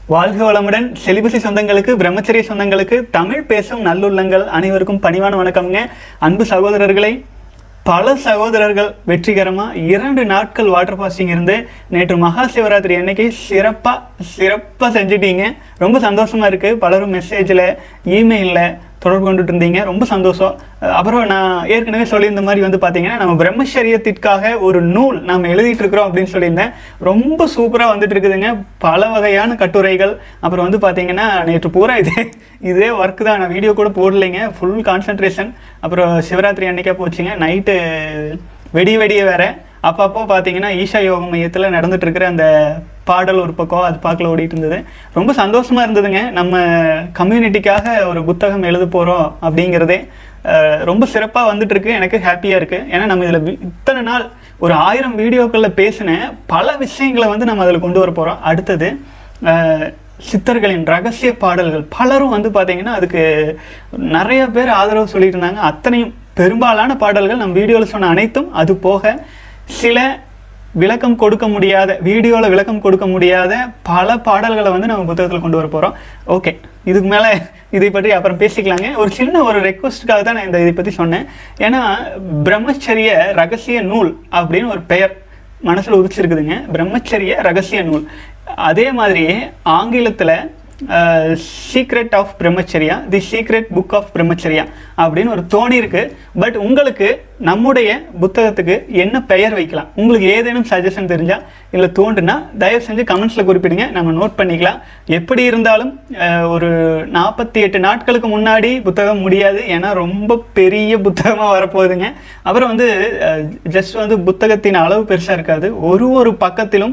வாழ்க வளமுடன் செலிபசி சொந்தங்களுக்கு பிரம்மச்சரிய சொந்தங்களுக்கு தமிழ் பேசும் நல்லுள்ளங்கள் அனைவருக்கும் பணிவான வணக்கம்ங்க அன்பு சகோதரர்களை பல சகோதரர்கள் வெற்றிகரமாக இரண்டு நாட்கள் வாட்டர் ஃபாஸ்டிங் இருந்து நேற்று மகா சிவராத்திரி அன்னைக்கு சிறப்பாக சிறப்பாக செஞ்சிட்டீங்க ரொம்ப சந்தோஷமா இருக்கு பலரும் மெசேஜில் இமெயிலில் தொடர்பு கொண்டுட்டு இருந்தீங்க ரொம்ப சந்தோஷம் அஹ் அப்புறம் நான் ஏற்கனவே சொல்லியிருந்த மாதிரி வந்து பார்த்தீங்கன்னா நம்ம பிரம்மச்சரியத்திற்காக ஒரு நூல் நாம் எழுதிட்டு இருக்கிறோம் அப்படின்னு சொல்லியிருந்தேன் ரொம்ப சூப்பராக வந்துட்டு இருக்குதுங்க பல வகையான கட்டுரைகள் அப்புறம் வந்து பார்த்தீங்கன்னா நேற்று பூரா இதே இதே ஒர்க் தான் நான் வீடியோ கூட போடலைங்க ஃபுல் கான்சென்ட்ரேஷன் அப்புறம் சிவராத்திரி அன்னைக்கே போச்சுங்க நைட்டு வெடி வெடிய வேற அப்பப்போ பார்த்தீங்கன்னா ஈஷா யோக மையத்தில் நடந்துட்டு இருக்கிற அந்த பாடல் ஒரு பக்கம் அது பார்க்கல ஓடிட்டு இருந்தது ரொம்ப சந்தோஷமா இருந்ததுங்க நம்ம கம்யூனிட்டிக்காக ஒரு புத்தகம் எழுத போகிறோம் அப்படிங்கிறதே அஹ், ரொம்ப சிறப்பாக வந்துட்டு இருக்கு எனக்கு ஹாப்பியாக இருக்கு ஏன்னா நம்ம இதில் இத்தனை நாள் ஒரு ஆயிரம் வீடியோக்களில் பேசின பல விஷயங்களை வந்து நம்ம அதில் கொண்டு வர போகிறோம் அடுத்தது அஹ், சித்தர்களின் ரகசிய பாடல்கள் பலரும் வந்து பார்த்தீங்கன்னா அதுக்கு நிறைய பேர் ஆதரவு சொல்லிட்டு இருந்தாங்க அத்தனையும் பெரும்பாலான பாடல்கள் நம்ம வீடியோவில் சொன்ன அனைத்தும் அது போக சில விளக்கம் கொடுக்க முடியாத வீடியோவில் விளக்கம் கொடுக்க முடியாத பல பாடல்களை வந்து நம்ம புத்தகத்தில் கொண்டு வர போகிறோம் ஓகே இதுக்கு மேலே இதை பற்றி அப்புறம் பேசிக்கலாங்க ஒரு சின்ன ஒரு ரெக்வஸ்ட்டுக்காக தான் நான் இந்த இதை பற்றி சொன்னேன் ஏன்னா பிரம்மச்சரிய ரகசிய நூல் அப்படின்னு ஒரு பெயர் மனசில் உதிச்சிருக்குதுங்க பிரம்மச்சரிய ரகசிய நூல் அதே மாதிரியே ஆங்கிலத்தில் secret of Brahmacharya the secret book of Brahmacharya அப்படின்னு ஒரு தோணி இருக்கு பட் உங்களுக்கு நம்முடைய புத்தகத்துக்கு என்ன பெயர் வைக்கலாம் உங்களுக்கு ஏதேனும் சஜஷன் தெரிஞ்சா இல்லை தோன்றுனா தயவு செஞ்சு கமெண்ட்ஸில் குறிப்பிடுங்க நம்ம நோட் பண்ணிக்கலாம் எப்படி இருந்தாலும் அஹ், ஒரு நாற்பத்தி எட்டு நாட்களுக்கு முன்னாடி புத்தகம் முடியாது ஏன்னா ரொம்ப பெரிய புத்தகமாக வரப்போகுதுங்க அப்புறம் வந்து ஜஸ்ட் வந்து புத்தகத்தின் அளவு பெருசாக இருக்காது ஒரு ஒரு பக்கத்திலும்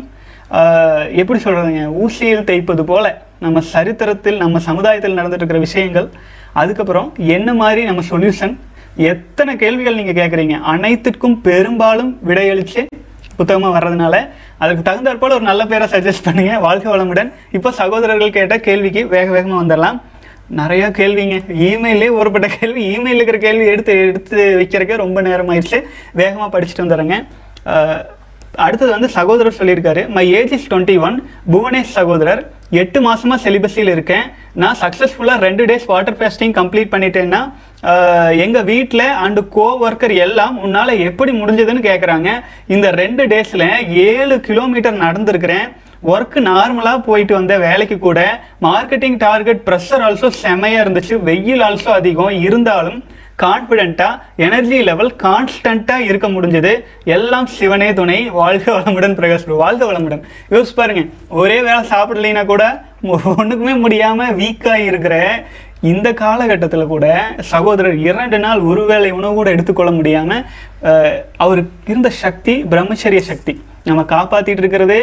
ஆஹ் எப்படி சொல்கிறதுங்க ஊசியில் தைப்பது போல நம்ம சரித்திரத்தில் நம்ம சமுதாயத்தில் நடந்துட்டு இருக்கிற விஷயங்கள் அதுக்கப்புறம் என்ன மாதிரி நம்ம சொல்யூஷன் எத்தனை கேள்விகள் நீங்கள் கேட்குறீங்க அனைத்திற்கும் பெரும்பாலும் விடையளித்து புத்தகமாக வர்றதுனால அதுக்கு தகுந்தாற்போல் ஒரு நல்ல பேரை சஜஸ்ட் பண்ணுங்க வாழ்க்கை வளமுடன் இப்போ சகோதரர்கள் கேட்ட கேள்விக்கு வேக வேகமாக வந்துடலாம் நிறைய கேள்விங்க இமெயிலே ஒருப்பட்ட கேள்வி இமெயில் இருக்கிற கேள்வி எடுத்து எடுத்து வைக்கிறக்கே ரொம்ப நேரம் ஆயிடுச்சு வேகமாக படிச்சுட்டு வந்துடுறேங்க ஆஹ் அடுத்தது வந்து சகோதரர் சொல்லியிருக்காரு my age is twenty one Bhuvanesh சகோதரர் எட்டு மாசமா செலிபஸில் இருக்கேன் நான் சக்ஸஸ்ஃபுல்லாக ரெண்டு டேஸ் வாட்டர் ஃபாஸ்டிங் கம்ப்ளீட் பண்ணிட்டேன்னா ஆஹ், எங்க வீட்டில் அண்டு கோ ஒர்க்கர் எல்லாம் உன்னால எப்படி முடிஞ்சதுன்னு கேட்குறாங்க இந்த ரெண்டு டேஸில் ஏழு கிலோமீட்டர் நடந்திருக்கிறேன் ஒர்க் நார்மலாக போயிட்டு வந்த வேலைக்கு கூட மார்க்கெட்டிங் டார்கெட் ப்ரெஷர் ஆல்சோ செமையாக இருந்துச்சு வெயில் ஆல்சோ அதிகம் இருந்தாலும் கான்ஃபிடென்ட்டாக எனர்ஜி லெவல் கான்ஸ்டண்ட்டாக இருக்க முடிஞ்சது எல்லாம் சிவனே துணை வாழ்க வளமுடன் பிரகாஷ் bro. வாழ்க வளமுடன் யோசிச்சு பாருங்க ஒரே வேளை சாப்பிடலைன்னா கூட ஒன்றுக்குமே முடியாமல் வீக்காக இருக்கிற இந்த காலகட்டத்தில் கூட சகோதரர் இரண்டு நாள் ஒருவேளை உணவு கூட எடுத்துக்கொள்ள முடியாமல் அவருக்கு இருந்த சக்தி பிரம்மச்சரிய சக்தி நம்ம காப்பாற்றிட்டு இருக்கிறதே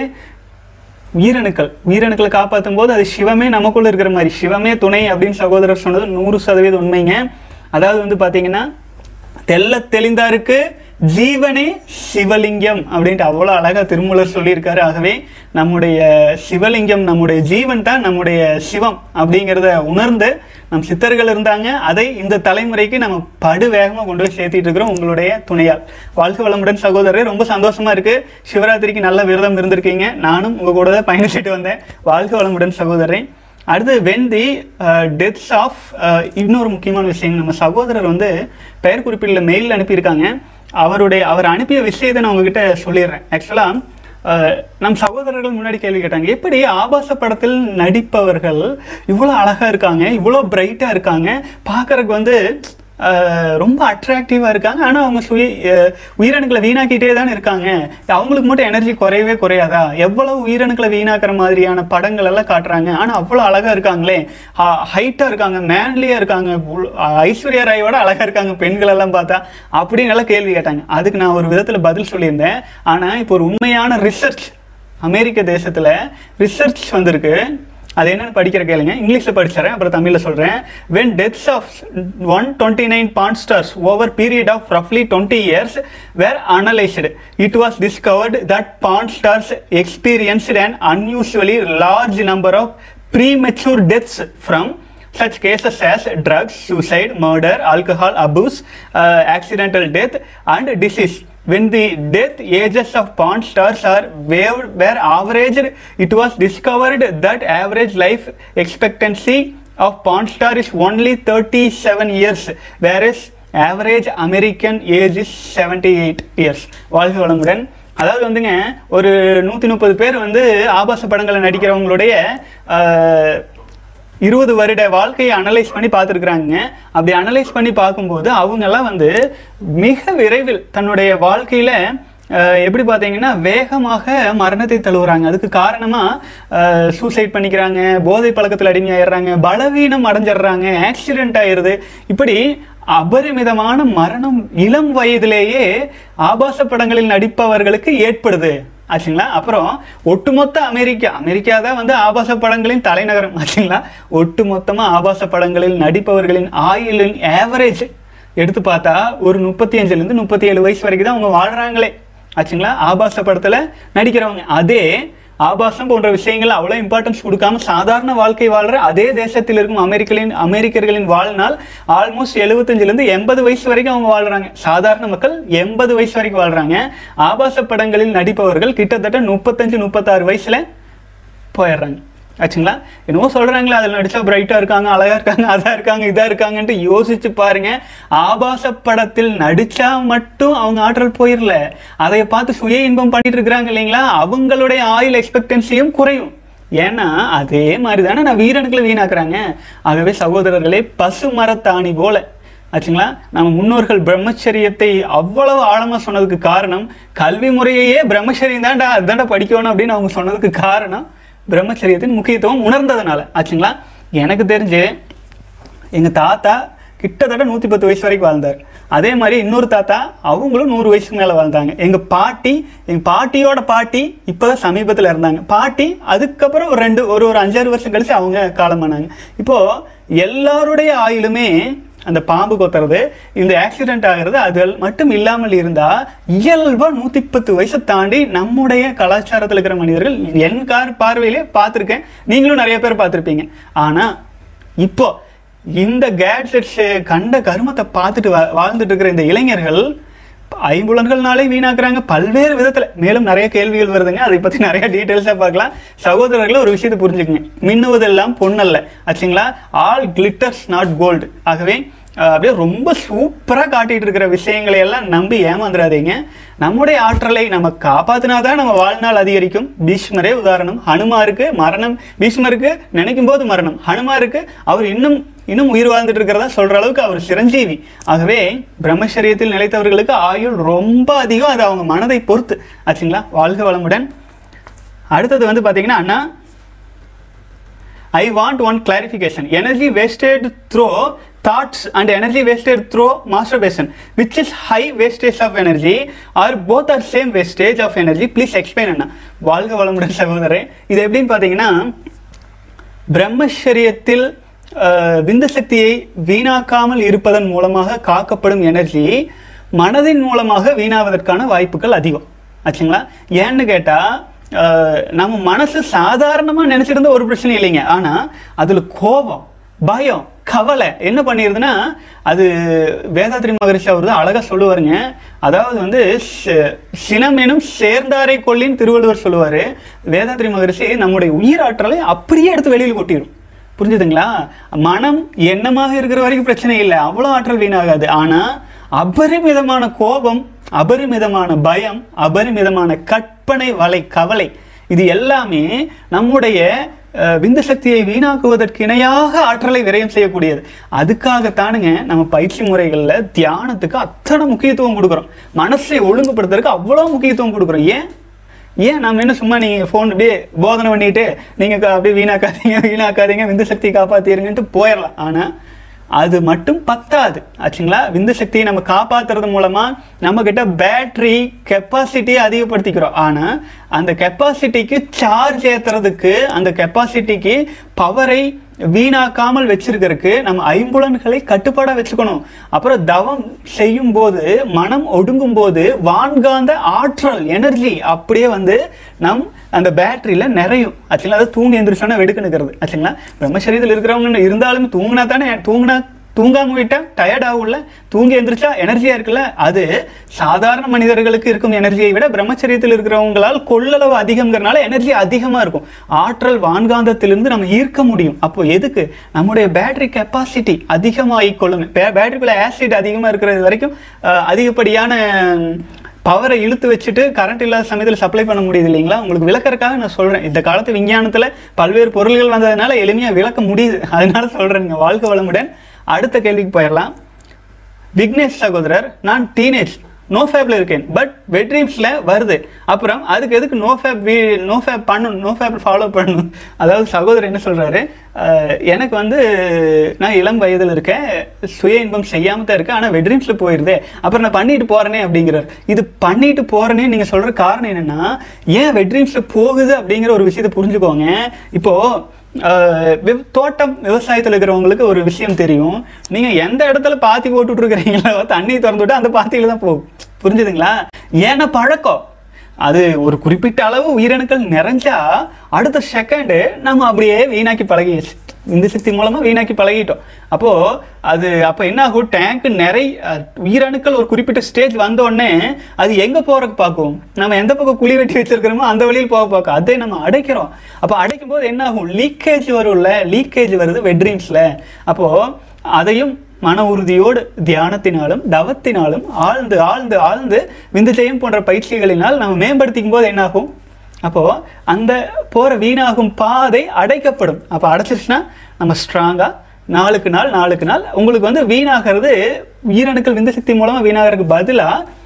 உயிரணுக்கள் உயிரணுக்களை காப்பாற்றும் போது அது சிவமே நமக்குள்ள இருக்கிற மாதிரி சிவமே துணை அப்படின்னு சகோதரர் சொன்னது நூறு சதவீதம் உண்மைங்க அதாவது வந்து பார்த்தீங்கன்னா தெள்ள தெளிந்தாருக்கு ஜீவனே சிவலிங்கம் அப்படின்ட்டு அவ்வளோ அழகாக திருமூலர் சொல்லியிருக்காரு ஆகவே நம்முடைய சிவலிங்கம் நம்முடைய ஜீவன் தான் நம்முடைய சிவம் அப்படிங்கிறத உணர்ந்து நம் சித்தர்கள் இருந்தாங்க அதை இந்த தலைமுறைக்கு நம்ம படு வேகமாக கொண்டு போய் சேர்த்திட்டு இருக்கிறோம் உங்களுடைய துணையால் வாழ்க வளமுடன் சகோதரர் ரொம்ப சந்தோஷமா இருக்கு சிவராத்திரிக்கு நல்ல விரதம் இருந்திருக்கீங்க நானும் உங்க கூட தான் பயணிச்சுட்டு வந்தேன் வாழ்க வளமுடன் சகோதரன் அடுத்து வென் தி டெத்ஸ் ஆஃப் இன்னொரு முக்கியமான விஷயம் நம்ம சகோதரர் வந்து பெயர் குறிப்பிடல மெயில் அனுப்பியிருக்காங்க அவருடைய அவர் அனுப்பிய விஷயத்தை நான் உங்ககிட்ட சொல்லிடுறேன் ஆக்சுவலாக நம் சகோதரர்கள் முன்னாடி கேள்வி கேட்டாங்க எப்படி ஆபாச படத்தில் நடிப்பவர்கள் இவ்வளோ அழகாக இருக்காங்க இவ்வளோ பிரைட்டாக இருக்காங்க பார்க்கறதுக்கு வந்து அஹ், ரொம்ப அட்ராக்டிவாக இருக்காங்க ஆனால் அவங்க சுய அஹ், உயிரணுக்களை வீணாக்கிட்டே தானே இருக்காங்க அவங்களுக்கு மட்டும் எனர்ஜி குறையவே குறையாதா எவ்வளவு உயிரணுக்களை வீணாக்குற மாதிரியான படங்கள் எல்லாம் காட்டுறாங்க ஆனால் அவ்வளோ அழகாக இருக்காங்களே ஹைட்டாக இருக்காங்க மேன்லியாக இருக்காங்க உள்- ஐஸ்வர்யா ராயோட அழகாக இருக்காங்க பெண்கள் எல்லாம் பார்த்தா அப்படின்னு எல்லாம் கேள்வி கேட்டாங்க அதுக்கு நான் ஒரு விதத்தில் பதில் சொல்லியிருந்தேன் ஆனால் இப்போ ஒரு உண்மையான ரிசர்ச் அமெரிக்க தேசத்தில் ரிசர்ச் வந்திருக்கு அது என்னன்னு படிக்கிற கேளுங்க இங்கிலீஷில் படிச்சிடறேன் அப்புறம் தமிழில் சொல்கிறேன் when deaths of one twenty nine porn stars over period of ரஃப்லி twenty years were analysed it was discovered that porn stars experienced and unusually large number of premature deaths from such cases as drugs, suicide, murder, alcohol abuse, uh, accidental death, and disease when the death ages of pawn stars are were, were averaged it was discovered that average life expectancy of pawn star is only 37 years whereas average american age is 78 years வாழ்க வளமுடன் அதாவது வந்துங்க ஒரு நூற்றி முப்பது பேர் வந்து ஆபாச படங்களை நடிக்கிறவங்களுடைய ஆஹ், இருபது வருட வாழ்க்கையை அனலைஸ் பண்ணி பார்த்துருக்குறாங்க அப்படி அனலைஸ் பண்ணி பார்க்கும்போது அவங்கெல்லாம் வந்து மிக விரைவில் தன்னுடைய வாழ்க்கையில் எப்படி பார்த்தீங்கன்னா வேகமாக மரணத்தை தழுவுறாங்க அதுக்கு காரணமாக சூசைட் பண்ணிக்கிறாங்க போதை பழக்கத்தில் அடிமையாயிடுறாங்க பலவீனம் அடைஞ்சிடுறாங்க ஆக்சிடென்ட் ஆயிடுது இப்படி அபரிமிதமான மரணம் இளம் வயதிலேயே ஆபாச படங்களில் நடிப்பவர்களுக்கு ஏற்படுது ஆச்சுங்களா அப்புறம் ஒட்டுமொத்த அமெரிக்கா அமெரிக்கா தான் வந்து ஆபாச படங்களின் தலைநகரம் ஆச்சுங்களா ஒட்டுமொத்தமா ஆபாச படங்களில் நடிப்பவர்களின் ஆயுளின் ஆவரேஜ் எடுத்து பார்த்தா ஒரு முப்பத்தி அஞ்சுலேருந்து முப்பத்தி ஏழு வயசு வரைக்கும் தான் அவங்க வாழ்றாங்களே ஆச்சுங்களா ஆபாச படத்துல நடிக்கிறவங்க அதே ஆபாசம் போன்ற விஷயங்கள் அவ்வளோ இம்பார்ட்டன்ஸ் கொடுக்காம சாதாரண வாழ்க்கை வாழ்ற அதே தேசத்தில் இருக்கும் அமெரிக்கலின் அமெரிக்கர்களின் வாழ்நாள் ஆல்மோஸ்ட் எழுபத்தஞ்சிலேருந்து எண்பது வயசு வரைக்கும் அவங்க வாழ்றாங்க சாதாரண மக்கள் எண்பது வயசு வரைக்கும் வாழ்றாங்க ஆபாச படங்களில் நடிப்பவர்கள் கிட்டத்தட்ட முப்பத்தஞ்சு முப்பத்தாறு வயசுல போயிடுறாங்க ஆச்சுங்களா என்னவோ சொல்றாங்களே அதில் நடிச்சா பிரைட்டா இருக்காங்க அழகா இருக்காங்க அதா இருக்காங்க இதா இருக்காங்கன்ட்டு யோசிச்சு பாருங்க ஆபாச படத்தில் நடிச்சா மட்டும் அவங்க ஆற்றல் போயிடல அதை பார்த்து சுய இன்பம் பண்ணிட்டு இருக்கிறாங்க இல்லைங்களா அவங்களுடைய ஆயுள் எக்ஸ்பெக்டன்சியும் குறையும் ஏன்னா அதே மாதிரி தானே நான் வீரனுக்களை வீணாக்குறாங்க ஆகவே சகோதரர்களே பசு மரத்தாணி போல ஆச்சுங்களா நம்ம முன்னோர்கள் பிரம்மச்சரியத்தை அவ்வளவு ஆழமா சொன்னதுக்கு காரணம் கல்வி முறையையே பிரம்மச்சரியம் தான்டா அதுதான்டா படிக்கணும் அப்படின்னு அவங்க சொன்னதுக்கு காரணம் பிரம்மச்சரியத்தின் முக்கியத்துவம் உணர்ந்ததுனால ஆச்சுங்களா எனக்கு தெரிஞ்சு எங்க தாத்தா கிட்டத்தட்ட நூற்றி பத்து வயசு வரைக்கும் வாழ்ந்தார் அதே மாதிரி இன்னொரு தாத்தா அவங்களும் நூறு வயசுக்கு மேலே வாழ்ந்தாங்க எங்கள் பாட்டி எங்கள் பாட்டியோட பாட்டி இப்போதான் சமீபத்தில் இருந்தாங்க பாட்டி அதுக்கப்புறம் ஒரு ரெண்டு ஒரு ஒரு அஞ்சாறு வருஷம் கழிச்சு அவங்க காலமானாங்க இப்போ எல்லாருடைய ஆயுளுமே அந்த பாம்பு கொத்துறது இந்த ஆக்சிடென்ட் ஆகிறது அது மட்டும் இல்லாமல் இருந்தா இயல்பா நூத்தி பத்து வயசை தாண்டி நம்முடைய கலாச்சாரத்தில் இருக்கிற மனிதர்கள் என் கார் பார்வையிலே பார்த்துருக்கேன் நீங்களும் நிறைய பேர் பார்த்துருப்பீங்க ஆனா இப்போ இந்த கேட்ஜெட்ஸ் கண்ட கருமத்தை பார்த்துட்டு வா- வாழ்ந்துட்டு இருக்கிற இந்த இளைஞர்கள் ஐம்புலன்கள்னாலே வீணாக்குறாங்க பல்வேறு விதத்துல மேலும் நிறைய கேள்விகள் வருதுங்க அதை பத்தி நிறைய டீட்டெயில்ஸா பார்க்கலாம் சகோதரர்கள் ஒரு விஷயத்தை புரிஞ்சுக்கங்க மின்னுவதெல்லாம் பொன்னல்ல ஆச்சுங்களா ஆல் கிளிட்டர்ஸ் நாட் கோல்டு ஆகவே அஹ், அப்படியே ரொம்ப சூப்பரா காட்டிட்டு இருக்கிற விஷயங்களை எல்லாம் நம்பி ஏமாந்துடாதீங்க நம்முடைய ஆற்றலை நம்ம காப்பாத்தினாதான் நம்ம வாழ்நாள் அதிகரிக்கும் பீஷ்மரே உதாரணம் ஹனுமாருக்கு மரணம் பீஷ்மருக்கு நினைக்கும் போது மரணம் ஹனுமாருக்கு அவர் இன்னும் இன்னும் உயிர் வாழ்ந்துட்டு இருக்கிறதா சொல்ற அளவுக்கு அவர் சிரஞ்சீவி ஆகவே பிரம்மச்சரியத்தில் நிலைத்தவர்களுக்கு ஆயுள் ரொம்ப அதிகம் அது அவங்க மனதை பொறுத்து ஆச்சுங்களா வாழ்க வளமுடன் அடுத்தது வந்து பாத்தீங்கன்னா அண்ணா I want one clarification. Energy wasted through thoughts and energy wasted through masturbation, which is high wastage of energy, or both are same wastage of energy. Please explain அண்ணா வாழ்க வளமுடன் சகோதரன் இது எப்படின்னு பார்த்தீங்கன்னா பிரம்மச்சரியத்தில் அஹ், விந்து சக்தியை வீணாக்காமல் இருப்பதன் மூலமாக காக்கப்படும் எனர்ஜி மனதின் மூலமாக வீணாவதற்கான வாய்ப்புகள் அதிகம் ஆச்சுங்களா ஏன்னு கேட்டா அஹ், நம்ம மனசு சாதாரணமா நினைச்சிட்டு இருந்த ஒரு பிரச்சனை இல்லைங்க ஆனா அதுல கோபம் பயம் கவலை என்ன பண்ணிருதுன்னா அது வேதாத்ரி மகரிஷி அவர் தான் அழகா சொல்லுவாருங்க அதாவது வந்து சி- சினமெனும் சேர்ந்தாரை கொள்ளின்னு திருவள்ளுவர் சொல்லுவாரு வேதாத்ரி மகரிஷி நம்முடைய உயிராற்றலை அப்படியே எடுத்து வெளியில் கொட்டிடும் புரிஞ்சுதுங்களா மனம் எண்ணமாக இருக்கிற வரைக்கும் பிரச்சனை இல்லை அவ்வளோ ஆற்றல் வீணாகாது ஆனா அபரிமிதமான கோபம் அபரிமிதமான பயம் அபரிமிதமான கற்பனை வலை கவலை இது எல்லாமே நம்முடைய அஹ், விந்து சக்தியை வீணாக்குவதற்கு இணையாக ஆற்றலை விரயம் செய்யக்கூடியது அதுக்காகத்தானுங்க நம்ம பயிற்சி முறைகளில் தியானத்துக்கு அத்தனை முக்கியத்துவம் கொடுக்குறோம் மனசை ஒழுங்குபடுத்துறதுக்கு அவ்வளோ முக்கியத்துவம் கொடுக்குறோம் ஏன் ஏன் நம்ம என்ன சும்மா நீங்க ஃபோன் அப்படியே போதனை பண்ணிட்டு நீங்க க- அப்படியே வீணாக்காதீங்க வீணாக்காதீங்க விந்து சக்தியை காப்பாத்திருங்கன்ட்டு போயிடலாம் ஆனா அது மட்டும் பத்தாது ஆச்சுங்களா விந்து சக்தியை நம்ம காப்பாத்துறது மூலமா நம்ம கிட்ட பேட்டரி கெப்பாசிட்டியை அதிகப்படுத்திக்கிறோம் ஆனா அந்த கெப்பாசிட்டிக்கு சார்ஜ் ஏத்துறதுக்கு அந்த கெப்பாசிட்டிக்கு பவரை வீணாக்காமல் வச்சிருக்கிறதுக்கு நம்ம ஐம்புலன்களை கட்டுப்பாடா வச்சுக்கணும் அப்புறம் தவம் செய்யும் போது மனம் ஒடுங்கும் போது வான்காந்த ஆற்றல் எனர்ஜி அப்படியே வந்து நம் அந்த பேட்டரியில நிறையும் ஆக்சுவலா அது தூங்கி எந்திரிச்சோன்னா வெடுக்கு நிற்கிறது ஆச்சுங்களா பிரம்மசரீரத்தில் இருக்கிறவங்க இருந்தாலும் தூங்கினா தானே தூங்கினா தூங்காம விட்டா டயர்ட் ஆகும்ல தூங்கி எந்திரிச்சா எனர்ஜியா இருக்குல்ல அது சாதாரண மனிதர்களுக்கு இருக்கும் எனர்ஜியை விட பிரம்மச்சரியத்தில் இருக்கிறவங்களால் கொள்ளளவு அதிகம்ங்கிறனால எனர்ஜி அதிகமா இருக்கும் ஆற்றல் வான்காந்தத்திலிருந்து நம்ம ஈர்க்க முடியும் அப்போ எதுக்கு நம்முடைய பேட்டரி கெப்பாசிட்டி அதிகமாகிக் கொள்ளும் பேட்டரிக்குள்ள ஆசிட் அதிகமா இருக்கிறது வரைக்கும் அஹ், அதிகப்படியான பவரை இழுத்து வச்சுட்டு கரண்ட் இல்லாத சமயத்தில் சப்ளை பண்ண முடியுது இல்லைங்களா உங்களுக்கு விளக்கறதுக்காக நான் சொல்றேன் இந்த காலத்து விஞ்ஞானத்துல பல்வேறு பொருள்கள் வந்ததுனால எளிமையா விளக்க முடியுது அதனால சொல்றேங்க வாழ்க்கை வளமுடன் அடுத்த கேள்விக்கு போயிடலாம் விக்னேஷ் சகோதரர் நான் டீனேஜ் நோ ஃபேப்ல இருக்கேன் பட் வெட்ரீம்ஸ்ல வருது அப்புறம் அதுக்கு எதுக்கு நோ ஃபேப் நோ ஃபேப் பண்ணணும் நோ ஃபேப் ஃபாலோ பண்ணணும் அதாவது சகோதரர் என்ன சொல்றாரு அஹ், எனக்கு வந்து நான் இளம் வயதில் இருக்கேன் சுய இன்பம் செய்யாம தான் இருக்கேன் ஆனால் வெட்ரீம்ஸ்ல போயிருதே அப்புறம் நான் பண்ணிட்டு போறேனே அப்படிங்கிறார் இது பண்ணிட்டு போறேனே நீங்க சொல்ற காரணம் என்னன்னா ஏன் வெட்ரீம்ஸ்ல போகுது அப்படிங்கிற ஒரு விஷயத்தை புரிஞ்சுக்கோங்க இப்போ ஆஹ் விவ- தோட்டம் விவசாயத்தில் இருக்கிறவங்களுக்கு ஒரு விஷயம் தெரியும் நீங்க எந்த இடத்துல பாத்தி போட்டுட்டு இருக்கிறீங்களோ தண்ணி திறந்து விட்டு அந்த பாத்தியில தான் போகும் புரிஞ்சுதுங்களா ஏன்னா பழக்கம் அது ஒரு குறிப்பிட்ட அளவு உயிரணுக்கள் நிறைஞ்சா அடுத்த செகண்டு நம்ம அப்படியே வீணாக்கி பழகிடுச்சு இந்த சக்தி மூலமா வீணாக்கி பழகிட்டோம் அப்போ அது அப்ப என்ன ஆகும் டேங்க் நிறை அஹ், உயிரணுக்கள் ஒரு குறிப்பிட்ட ஸ்டேஜ் வந்த உடனே அது எங்க போறதுக்கு பார்க்கும் நம்ம எந்த பக்கம் குழி வெட்டி வச்சிருக்கிறோமோ அந்த வழியில் போக பார்க்கும் அதை நம்ம அடைக்கிறோம் அப்போ அடைக்கும் போது என்ன ஆகும் லீக்கேஜ் வரும்ல லீக்கேஜ் வருது வெட்ரீம்ஸ்ல அப்போ அதையும் மன உறுதியோடு தியானத்தினாலும் தவத்தினாலும் ஆழ்ந்து ஆழ்ந்து ஆழ்ந்து விந்துஜயம் போன்ற பயிற்சிகளினால் நம்ம மேம்படுத்திக்கும் போது என்னாகும் அப்போ அந்த போற வீணாகும் பாதை அடைக்கப்படும் அப்போ அடைச்சிருச்சுன்னா நம்ம ஸ்ட்ராங்கா நாளுக்கு நாள் நாளுக்கு நாள் உங்களுக்கு வந்து வீணாகிறது உயிரணுக்கள் விந்து சக்தி மூலமா வீணாகிறதுக்கு பதிலா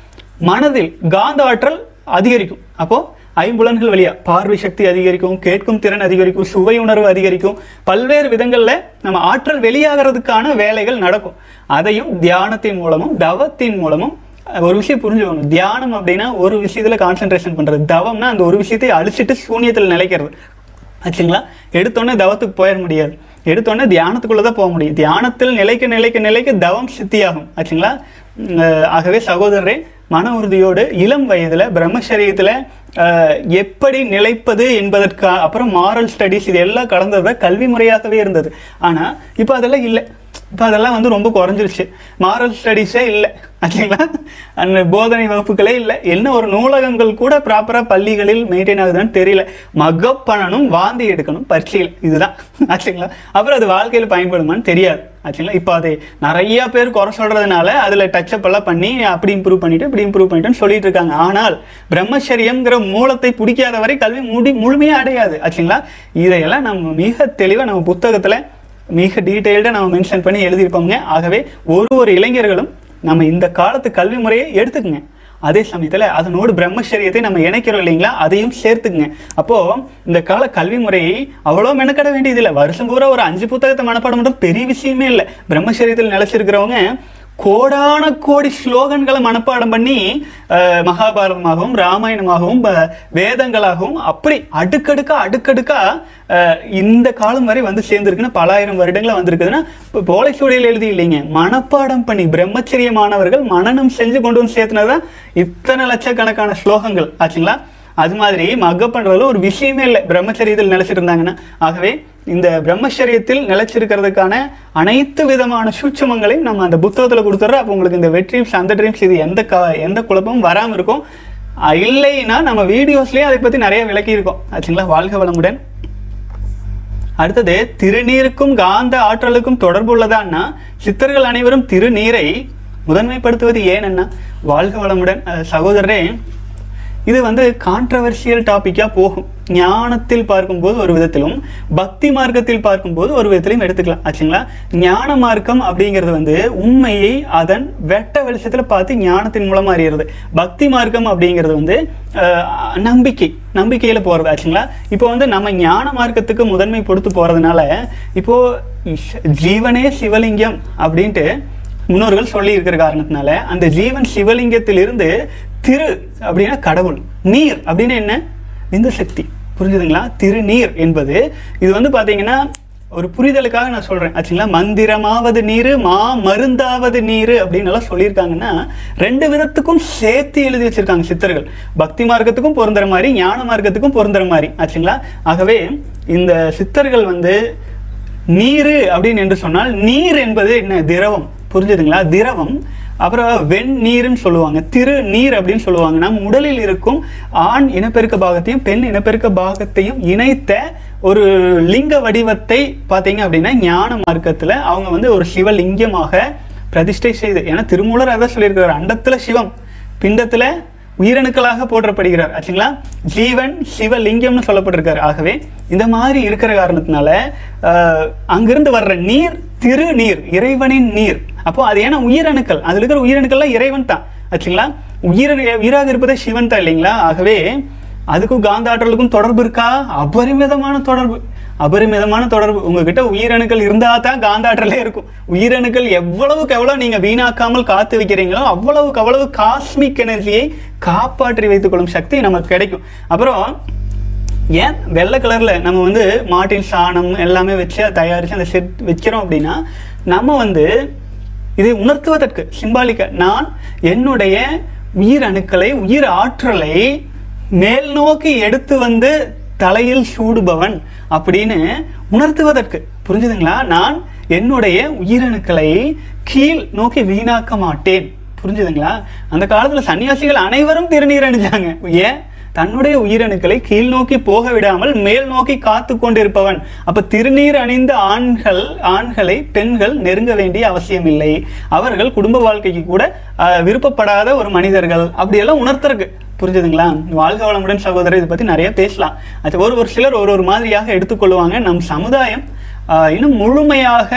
மனதில் காந்த ஆற்றல் அதிகரிக்கும் அப்போ ஐம்புலன்கள் வழியா பார்வை சக்தி அதிகரிக்கும் கேட்கும் திறன் அதிகரிக்கும் சுவை உணர்வு அதிகரிக்கும் பல்வேறு விதங்கள்ல நம்ம ஆற்றல் வெளியாகிறதுக்கான வேலைகள் நடக்கும் அதையும் தியானத்தின் மூலமும் தவத்தின் மூலமும் ஒரு விஷயம் புரிஞ்சுக்கணும் தியானம் அப்படின்னா ஒரு விஷயத்துல கான்சென்ட்ரேஷன் பண்றது தவம்னா அந்த ஒரு விஷயத்தை அழிச்சிட்டு சூன்யத்தில் நிலைக்கிறது ஆச்சுங்களா எடுத்தோடனே தவத்துக்கு போயிட முடியாது எடுத்தோடனே தியானத்துக்குள்ள தான் போக முடியும் தியானத்தில் நிலைக்க நிலைக்க நிலைக்க தவம் சித்தியாகும் ஆச்சுங்களா உம், அஹ், ஆகவே சகோதரரே மன உறுதியோடு இளம் வயதுல பிரம்மச்சரியத்துல அஹ், எப்படி நிலைப்பது என்பதற்கு அப்புறம் மாரல் ஸ்டடீஸ் இது எல்லாம் கலந்தது கல்வி முறையாகவே இருந்தது ஆனா இப்போ அதெல்லாம் இல்லை இப்போ அதெல்லாம் வந்து ரொம்ப குறைஞ்சிருச்சு மாரல் ஸ்டடீஸே இல்லை ஆச்சுங்களா அந்த போதனை வகுப்புகளே இல்லை என்ன ஒரு நூலகங்கள் கூட ப்ராப்பராக பள்ளிகளில் மெயின்டைன் ஆகுதுன்னு தெரியல மக்கப் பண்ணணும் வாந்தி எடுக்கணும் பரீட்சையில் இதுதான் ஆச்சுங்களா அப்புறம் அது வாழ்க்கையில் பயன்படுமான்னு தெரியாது ஆச்சுங்களா இப்போ அதை நிறைய பேர் குறை சொல்றதுனால அதில் டச்சப் எல்லாம் பண்ணி அப்படி இம்ப்ரூவ் பண்ணிட்டு இப்படி இம்ப்ரூவ் பண்ணிட்டுன்னு சொல்லிட்டு இருக்காங்க ஆனால் பிரம்மச்சரியம்ங்கிற மூலத்தை பிடிக்காத வரை கல்வி முடி முழுமையாக அடையாது ஆச்சுங்களா இதையெல்லாம் நம்ம மிக தெளிவாக நம்ம புத்தகத்தில் மிக டீட்டெயில்டாக நம்ம மென்ஷன் பண்ணி எழுதியிருப்போங்க ஆகவே ஒரு ஒரு இளைஞர்களும் நம்ம இந்த காலத்து கல்வி முறையை எடுத்துக்கங்க அதே சமயத்தில் அதனோடு பிரம்மச்சரியத்தை நம்ம இணைக்கிறோம் இல்லைங்களா அதையும் சேர்த்துக்குங்க அப்போ இந்த கால கல்வி முறையை அவ்வளோ மெனக்கட வேண்டியதில்லை வருஷம் பூரா ஒரு அஞ்சு புத்தகத்தை மனப்பாடம் மட்டும் பெரிய விஷயமே இல்லை பிரம்மச்சரியத்தில் நிலைச்சிருக்கிறவங்க கோடான கோடி ஸ்லோகன்களை மனப்பாடம் பண்ணி அஹ், மகாபாரதமாகவும் ராமாயணமாகவும் ப- வேதங்களாகவும் அப்படி அடுக்கடுக்கா அடுக்கடுக்கா அஹ், இந்த காலம் வரை வந்து சேர்ந்துருக்குன்னு பல ஆயிரம் வருடங்களா வந்திருக்குதுன்னா இப்போ போலைச்சூடியில் எழுதி இல்லைங்க மனப்பாடம் பண்ணி பிரம்மச்சரிய மாணவர்கள் மனனம் செஞ்சு கொண்டு வந்து சேர்த்துனதான் இத்தனை லட்சக்கணக்கான ஸ்லோகங்கள் ஆச்சுங்களா அது மாதிரி மக்க பண்றதுல ஒரு விஷயமே இல்லை பிரம்மச்சரியத்தில் நிலைச்சிட்டு இருந்தாங்கன்னா ஆகவே இந்த பிரம்மச்சரியத்தில் நிலைச்சிருக்கிறதுக்கான அனைத்து விதமான சூட்சமங்களையும் நம்ம அந்த புத்தகத்துல கொடுத்துட்றோம் அப்போ உங்களுக்கு இந்த வெட் ட்ரீம்ஸ் அந்த ட்ரீம்ஸ் இது எந்த க எந்த குழப்பமும் வராம இருக்கும் அஹ் இல்லைன்னா நம்ம வீடியோஸ்லயே அதை பத்தி நிறைய விளக்கி இருக்கோம் ஆச்சுங்களா வாழ்க வளமுடன் அடுத்தது திருநீருக்கும் காந்த ஆற்றலுக்கும் தொடர்பு உள்ளதான்னா சித்தர்கள் அனைவரும் திருநீரை முதன்மைப்படுத்துவது ஏன் அண்ணா வாழ்க வளமுடன் அஹ் சகோதரரே இது வந்து கான்ட்ரவர்ஷியல் டாபிக்காக போகும் ஞானத்தில் பார்க்கும்போது ஒரு விதத்திலும் பக்தி மார்க்கத்தில் பார்க்கும்போது ஒரு விதத்திலும் எடுத்துக்கலாம் ஆச்சுங்களா ஞான மார்க்கம் அப்படிங்கிறது வந்து உண்மையை அதன் வெட்ட வெளிச்சத்தில் பார்த்து ஞானத்தின் மூலமா அறியறது பக்தி மார்க்கம் அப்படிங்கிறது வந்து அஹ், நம்பிக்கை நம்பிக்கையில போறது ஆச்சுங்களா இப்போ வந்து நம்ம ஞான மார்க்கத்துக்கு முதன்மை கொடுத்து போறதுனால இப்போ இஷ்- ஜீவனே சிவலிங்கம் அப்படின்ட்டு முன்னோர்கள் சொல்லி இருக்கிற காரணத்தினால அந்த ஜீவன் சிவலிங்கத்திலிருந்து திரு அப்படின்னா கடவுள் நீர் அப்படின்னு என்ன இந்த சக்தி புரிஞ்சுதுங்களா திருநீர் என்பது இது வந்து பாத்தீங்கன்னா ஒரு புரிதலுக்காக நான் சொல்றேன் ஆச்சுங்களா மந்திரமாவது நீரு மா மருந்தாவது நீரு அப்படின்னு எல்லாம் சொல்லியிருக்காங்கன்னா ரெண்டு விதத்துக்கும் சேர்த்து எழுதி வச்சிருக்காங்க சித்தர்கள் பக்தி மார்க்கத்துக்கும் பொருந்துற மாதிரி ஞான மார்க்கத்துக்கும் பொருந்துற மாதிரி ஆச்சுங்களா ஆகவே இந்த சித்தர்கள் வந்து நீரு அப்படின்னு என்று சொன்னால் நீர் என்பது என்ன திரவம் புரிஞ்சுதுங்களா திரவம் அப்புறம் வெந்நீர்னு சொல்லுவாங்க திரு நீர் அப்படின்னு சொல்லுவாங்க நம் உடலில் இருக்கும் ஆண் இனப்பெருக்க பாகத்தையும் பெண் இனப்பெருக்க பாகத்தையும் இணைத்த ஒரு லிங்க வடிவத்தை பார்த்தீங்க அப்படின்னா ஞான மார்க்கத்தில் அவங்க வந்து ஒரு சிவலிங்கமாக பிரதிஷ்டை செய்து ஏன்னா திருமூலர் அதான் சொல்லியிருக்கிறார் அண்டத்துல சிவம் பிண்டத்துல உயிரணுக்களாக போற்றப்படுகிறார் ஆச்சுங்களா ஜீவன் சிவலிங்கம்னு சொல்லப்பட்டிருக்காரு ஆகவே இந்த மாதிரி இருக்கிற காரணத்தினால ஆஹ், அங்கிருந்து வர்ற நீர் திருநீர் இறைவனின் நீர் அப்போ அது ஏன்னா உயிரணுக்கள் அதுல இருக்கிற உயிரணுக்கள்லாம் இறைவன் தான் ஆச்சுங்களா உயிர உயிராக இருப்பதே சிவன் தான் இல்லைங்களா ஆகவே அதுக்கும் காந்த ஆற்றலுக்கும் தொடர்பு இருக்கா அபரிமிதமான தொடர்பு அபரிமிதமான தொடர்பு உங்ககிட்ட உயிரணுக்கள் இருந்தா தான் காந்த ஆற்றலே இருக்கும் உயிரணுக்கள் எவ்வளவுக்கு எவ்வளவு நீங்க வீணாக்காமல் காத்து வைக்கிறீங்களோ அவ்வளவுக்கு அவ்வளவு காஸ்மிக் எனர்ஜியை காப்பாற்றி வைத்துக் கொள்ளும் சக்தி நமக்கு கிடைக்கும் அப்புறம் ஏன் வெள்ளை கலர்ல நம்ம வந்து மாட்டின் சாணம் எல்லாமே வச்சு அதை தயாரிச்சு அந்த செட் வைக்கிறோம் அப்படின்னா நம்ம வந்து இதை உணர்த்துவதற்கு சிம்பாலிக்க நான் என்னுடைய உயிர் அணுக்களை உயிர் ஆற்றலை மேல் நோக்கி எடுத்து வந்து தலையில் சூடுபவன் அப்படின்னு உணர்த்துவதற்கு புரிஞ்சுதுங்களா நான் என்னுடைய உயிரணுக்களை கீழ் நோக்கி வீணாக்க மாட்டேன் புரிஞ்சுதுங்களா அந்த காலத்துல சன்னியாசிகள் அனைவரும் திருநீர் அணிஞ்சாங்க ஏன் தன்னுடைய உயிரணுக்களை கீழ் நோக்கி போக விடாமல் மேல் நோக்கி காத்து கொண்டிருப்பவன் அப்ப திருநீர் அணிந்த ஆண்கள் ஆண்களை பெண்கள் நெருங்க வேண்டிய அவசியம் இல்லை அவர்கள் குடும்ப வாழ்க்கைக்கு கூட ஆஹ், விருப்பப்படாத ஒரு மனிதர்கள் அப்படியெல்லாம் உணர்த்தருக்கு புரிஞ்சுதுங்களா வாழ்க வளமுடன் சகோதரர் இதை பத்தி நிறைய பேசலாம் அது ஒரு ஒரு சிலர் ஒரு ஒரு மாதிரியாக எடுத்துக்கொள்வாங்க நம் சமுதாயம் ஆஹ், இன்னும் முழுமையாக